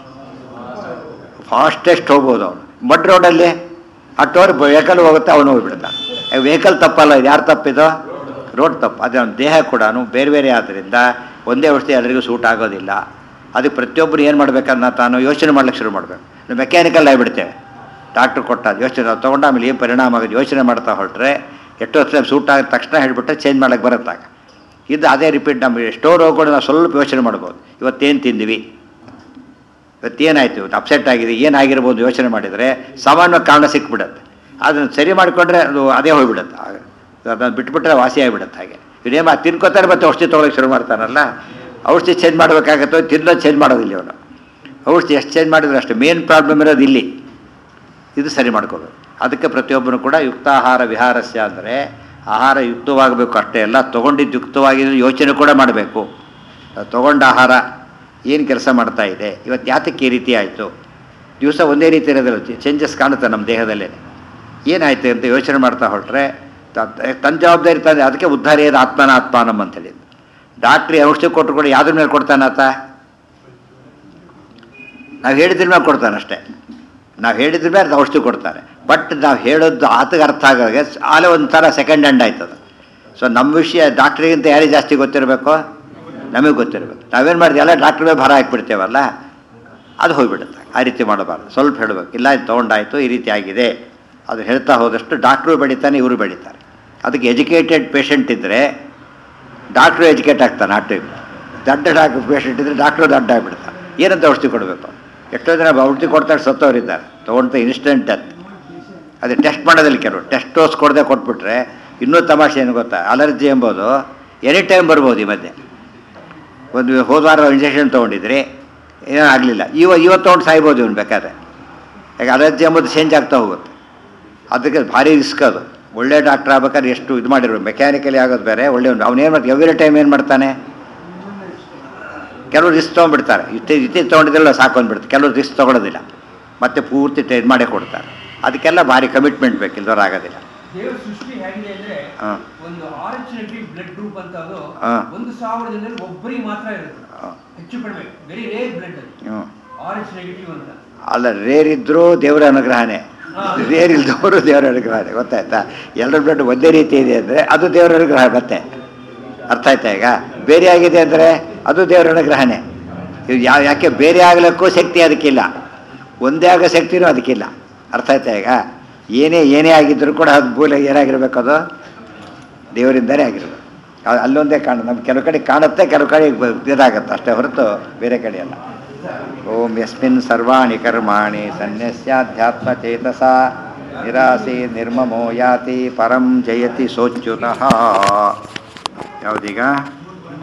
A: ಫಾಸ್ಟೆಸ್ಟ್ ಹೋಗ್ಬೋದು ಅವನು ಮಡ್ ರೋಡಲ್ಲಿ ಅಟ್ಟೋರ್ ವೆಹಿಕಲ್ ಹೋಗುತ್ತೆ ಅವನು ಹೋಗ್ಬಿಡ್ತಾನೆ ವೆಹಿಕಲ್ ತಪ್ಪಲ್ಲ ಇದು ಯಾರು ತಪ್ಪಿದು ರೋಡ್ ತಪ್ಪು ಅದೇ ಅವ್ನ ದೇಹ ಕೂಡ ಬೇರೆ ಬೇರೆ ಆದ್ದರಿಂದ ಒಂದೇ ಔಷಧಿ ಎಲ್ಲರಿಗೂ ಸೂಟ್ ಆಗೋದಿಲ್ಲ ಅದಕ್ಕೆ ಪ್ರತಿಯೊಬ್ಬರು ಏನು ಮಾಡ್ಬೇಕನ್ನ ತಾನು ಯೋಚನೆ ಮಾಡ್ಲಿಕ್ಕೆ ಶುರು ಮಾಡಬೇಕು ನಾವು ಮೆಕ್ಯಾನಿಕಲ್ ಆಗಿಬಿಡ್ತೇವೆ ಡಾಕ್ಟ್ರು ಕೊಟ್ಟ ಯೋಚನೆ ನಾವು ತೊಗೊಂಡು ಆಮೇಲೆ ಏನು ಪರಿಣಾಮ ಆಗೋದು ಯೋಚನೆ ಮಾಡ್ತಾ ಹೊರಟ್ರೆ ಎಷ್ಟೋ ಟೈಮ್ ಸೂಟ್ ಆಗಿದ ತಕ್ಷಣ ಹೇಳಿಬಿಟ್ರೆ ಚೇಂಜ್ ಮಾಡಕ್ಕೆ ಬರುತ್ತಾಗ ಇದು ಅದೇ ರಿಪೀಟ್ ನಮಗೆ ಎಷ್ಟೋ ರೋಗಗಳು ನಾವು ಸ್ವಲ್ಪ ಯೋಚನೆ ಮಾಡ್ಬೋದು ಇವತ್ತೇನು ತಿಂದ್ವಿ ಇವತ್ತೇನಾಯಿತು ಇವತ್ತು ಅಪ್ಸೆಟ್ ಆಗಿದೆ ಏನಾಗಿರ್ಬೋದು ಯೋಚನೆ ಮಾಡಿದರೆ ಸಾಮಾನ್ಯ ಕಾರಣ ಸಿಕ್ಬಿಡುತ್ತೆ ಅದನ್ನು ಸರಿ ಮಾಡಿಕೊಂಡ್ರೆ ಅದು ಅದೇ ಹೋಗ್ಬಿಡುತ್ತೆ ಆಗ ಅದನ್ನು ಬಿಟ್ಬಿಟ್ರೆ ವಾಸಿ ಆಗಿಬಿಡುತ್ತೆ ಹಾಗೆ ಇವನೇಮ ತಿನ್ಕೋತಾರೆ ಮತ್ತೆ ಔಷಧಿ ತೊಗೊಳಕ್ಕೆ ಶುರು ಮಾಡ್ತಾನಲ್ಲ ಔಷಧಿ ಚೇಂಜ್ ಮಾಡಬೇಕಾಗತ್ತೋ ತಿನ್ನೋದು ಚೇಂಜ್ ಮಾಡೋದಿಲ್ಲ ಇವನು ಔಷಧಿ ಎಷ್ಟು ಚೇಂಜ್ ಮಾಡಿದ್ರೆ ಅಷ್ಟು ಮೇನ್ ಪ್ರಾಬ್ಲಮ್ ಇರೋದು ಇಲ್ಲಿ ಇದು ಸರಿ ಮಾಡ್ಕೋಬೇಕು ಅದಕ್ಕೆ ಪ್ರತಿಯೊಬ್ಬರು ಕೂಡ ಯುಕ್ತಾಹಾರ ವಿಹಾರಸ್ಯ ಅಂದರೆ ಆಹಾರ ಯುಕ್ತವಾಗಬೇಕು ಅಷ್ಟೇ ಅಲ್ಲ ತೊಗೊಂಡಿದ್ದು ಯುಕ್ತವಾಗಿದ್ದು ಯೋಚನೆ ಕೂಡ ಮಾಡಬೇಕು ತೊಗೊಂಡ ಆಹಾರ ಏನು ಕೆಲಸ ಮಾಡ್ತಾ ಇದೆ ಇವತ್ತು ಯಾತಕ್ಕೆ ಈ ರೀತಿ ಆಯಿತು ದಿವಸ ಒಂದೇ ರೀತಿ ಇರೋದಿಲ್ಲ ಚೇಂಜಸ್ ಕಾಣುತ್ತೆ ನಮ್ಮ ದೇಹದಲ್ಲೇ ಏನಾಯ್ತು ಅಂತ ಯೋಚನೆ ಮಾಡ್ತಾ ಹೊರಟ್ರೆ ತನ್ನ ಜವಾಬ್ದಾರಿ ತಂದೆ ಅದಕ್ಕೆ ಉದ್ಧಾರ ಏನು ಆತ್ಮನ ಆತ್ಮಾನಂ ಅಂತೇಳಿ ಡಾಕ್ಟ್ರಿ ಔಷಧಿ ಕೊಟ್ಟರು ಕೂಡ ಯಾವ್ದ್ರ ಮೇಲೆ ಕೊಡ್ತಾನಾತ ನಾವು ಹೇಳಿದ್ರ ಮೇಲೆ ಕೊಡ್ತಾನೆ ಅಷ್ಟೇ ನಾವು ಹೇಳಿದ್ರ ಮೇಲೆ ಅದು ಔಷಧಿ ಕೊಡ್ತಾರೆ ಬಟ್ ನಾವು ಹೇಳೋದು ಆತಗೆ ಅರ್ಥ ಆಗಾಗ ಆಲೇ ಒಂಥರ ಸೆಕೆಂಡ್ ಹ್ಯಾಂಡ್ ಆಯ್ತದ ಸೊ ನಮ್ಮ ವಿಷಯ ಡಾಕ್ಟ್ರಿಗಿಂತ ಯಾರಿಗೆ ಜಾಸ್ತಿ ಗೊತ್ತಿರಬೇಕು ನಮಗೆ ಗೊತ್ತಿರಬೇಕು ನಾವೇನು ಮಾಡಿದ್ವಿ ಎಲ್ಲ ಡಾಕ್ಟ್ರ್ ಮೇಲೆ ಭಾರ ಹಾಕ್ಬಿಡ್ತೇವಲ್ಲ ಅದು ಹೋಗ್ಬಿಡುತ್ತೆ ಆ ರೀತಿ ಮಾಡಬಾರ್ದು ಸ್ವಲ್ಪ ಹೇಳಬೇಕು ಇಲ್ಲ ಇದು ತೊಗೊಂಡಾಯ್ತು ಈ ರೀತಿ ಆಗಿದೆ ಅದು ಹೇಳ್ತಾ ಹೋದಷ್ಟು ಡಾಕ್ಟ್ರು ಬೆಳಿತಾನೆ ಇವರು ಬೆಳೀತಾರೆ ಅದಕ್ಕೆ ಎಜುಕೇಟೆಡ್ ಪೇಷಂಟ್ ಇದ್ದರೆ ಡಾಕ್ಟ್ರು ಎಜುಕೇಟ್ ಆಗ್ತಾನೆ ಆ ಟೈಮ್ ದಡ್ಡ ಡಾಕ್ಟ್ರ್ ಪೇಷಂಟ್ ಇದ್ದರೆ ಡಾಕ್ಟ್ರು ದಡ್ಡ ಆಗಿಬಿಡ್ತಾನೆ ಏನಂತ ಔಷಧಿ ಕೊಡಬೇಕು ಎಷ್ಟೋ ಜನ ಔಷಧಿ ಕೊಡ್ತಾರೆ ಸತ್ತವರಿದ್ದಾರೆ ತೊಗೊಂಡು ಇನ್ಸ್ಟೆಂಟ್ ಡೆತ್ ಅದೇ ಟೆಸ್ಟ್ ಮಾಡೋದಿಲ್ಲ ಕೆಲವು ಟೆಸ್ಟ್ ಡೋಸ್ ಕೊಡದೆ ಕೊಟ್ಬಿಟ್ರೆ ಇನ್ನೂ ತಮಾಷೆ ಏನು ಗೊತ್ತಾ ಅಲರ್ಜಿ ಎಂಬುದು ಎನಿ ಟೈಮ್ ಬರ್ಬೋದು ಈ ಮಧ್ಯೆ ಒಂದು ಹೋದ ವಾರ ಇಂಜೆಕ್ಷನ್ ತೊಗೊಂಡಿದ್ರಿ ಏನೂ ಆಗಲಿಲ್ಲ ಇವ ಇವತ್ತು ತೊಗೊಂಡು ಸಾಯ್ಬೋದು ಇವನು ಬೇಕಾದ್ರೆ ಯಾಕೆ ಅಲರ್ಜಿ ಎಂಬುದು ಚೇಂಜ್ ಆಗ್ತಾ ಹೋಗುತ್ತೆ ಅದಕ್ಕೆ ಭಾರಿ ರಿಸ್ಕ್ ಅದು ಒಳ್ಳೆ ಡಾಕ್ಟ್ರ್ ಆಗ್ಬೇಕಾದ್ರೆ ಎಷ್ಟು ಇದು ಮಾಡಿರ್ಬೇಕು ಮೆಕ್ಯಾನಿಕಲಿ ಆಗೋದು ಬೇರೆ ಒಳ್ಳೆ ಅವ್ನು ಏನು ಮಾಡ್ತಾನೆ ಎವ್ರಿ ಟೈಮ್ ಏನು ಮಾಡ್ತಾನೆ ಕೆಲವರು ರಿಸ್ಕ್ ತೊಗೊಂಡ್ಬಿಡ್ತಾರೆ ಇತ್ತೆ ಇತ್ತೆ ತೊಗೊಂಡಿದ್ರಲ್ಲ ಸಾಕು ಅಂದ್ಬಿಡ್ತಾರೆ ಕೆಲವರು ರಿಸ್ಕ್ ತೊಗೊಳೋದಿಲ್ಲ ಮತ್ತೆ ಪೂರ್ತಿ ಟ್ರೈನ್ ಮಾಡೇ ಕೊಡ್ತಾರೆ ಅದಕ್ಕೆಲ್ಲ ಭಾರಿ ಕಮಿಟ್ಮೆಂಟ್ ಬೇಕು ಇಲ್ದವ್ರು ಆಗೋದಿಲ್ಲ
B: ದೇವರ ಸೃಷ್ಟಿ ಹೇಗಿದೆ ಅಂದ್ರೆ
A: ಹಾಂ
B: ಒಂದು ಆರೆಂಜ್ ನೆಗೆಟಿವ್ ಬ್ಲಡ್ ಗ್ರೂಪ್ ಅಂತ ಅದು
A: ಹಾ.
B: ಒಂದು ಸಾವಿರ ಜನರಲ್ಲಿ ಒಬ್ಬರಿಗೆ ಮಾತ್ರ ಇರುತ್ತೆ ಹೆಚ್ಚು ಕಡಿಮೆ ವೆರಿ ರೇರ್ ಬ್ಲಡ್ ಅದು
A: ಹ್ಞೂ
B: ಆರೆಂಜ್ ನೆಗೆಟಿವ್ ಅಂತ
A: ಅಲ್ಲ ರೇರ್ ಇದ್ದರೂ ದೇವರ ಅನುಗ್ರಹನೇ
B: ಹಾ.
A: ರೇರ್ ಇಲ್ದವರು ದೇವರ ಅನುಗ್ರಹನೇ ಗೊತ್ತಾಯ್ತಾ ಎಲ್ಲರ ಬ್ಲಡ್ ಒಂದೇ ರೀತಿ ಇದೆ ಅಂದರೆ ಅದು ದೇವರ ಅನುಗ್ರಹ ಮತ್ತೆ ಅರ್ಥ ಆಯ್ತಾ ಈಗ ಬೇರೆ ಆಗಿದೆ ಅಂದರೆ ಅದು ದೇವರ ಅನುಗ್ರಹನೇ ಇದು ಯಾವ ಯಾಕೆ ಬೇರೆ ಆಗ್ಲಿಕ್ಕೂ ಶಕ್ತಿ ಅದಕ್ಕಿಲ್ಲ ಒಂದೇ ಆಗೋ ಶಕ್ತಿನೂ ಅದಕ್ಕಿಲ್ಲ ಅರ್ಥ ಆಯ್ತಾ ಈಗ ಏನೇ ಏನೇ ಆಗಿದ್ದರೂ ಕೂಡ ಅದು ಮೂಲ ಏನಾಗಿರ್ಬೇಕು ಅದು ದೇವರಿಂದನೇ ಆಗಿರ್ಬೇಕು ಅದು ಅಲ್ಲೊಂದೇ ಕಾಣ ನಮ್ಮ ಕೆಲವು ಕಡೆ ಕಾಣುತ್ತೆ ಕೆಲವು ಕಡೆ ಬ- ಇದಾಗತ್ತೆ ಅಷ್ಟೇ ಹೊರತು ಬೇರೆ ಕಡೆ ಅಲ್ಲ ಓಂ ಯಸ್ಮಿನ್ ಸರ್ವಾಣಿ ಕರ್ಮಾಣಿ ಸನ್ಯಸ್ಯಾಧ್ಯಾತ್ಮಚೇತಸ ನಿರಾಸೆ ನಿರ್ಮಮೋ ಯಾತಿ ಪರಂ ಜಯತಿ ಸೋಚ್ಯುತಃ ಯಾವುದೀಗ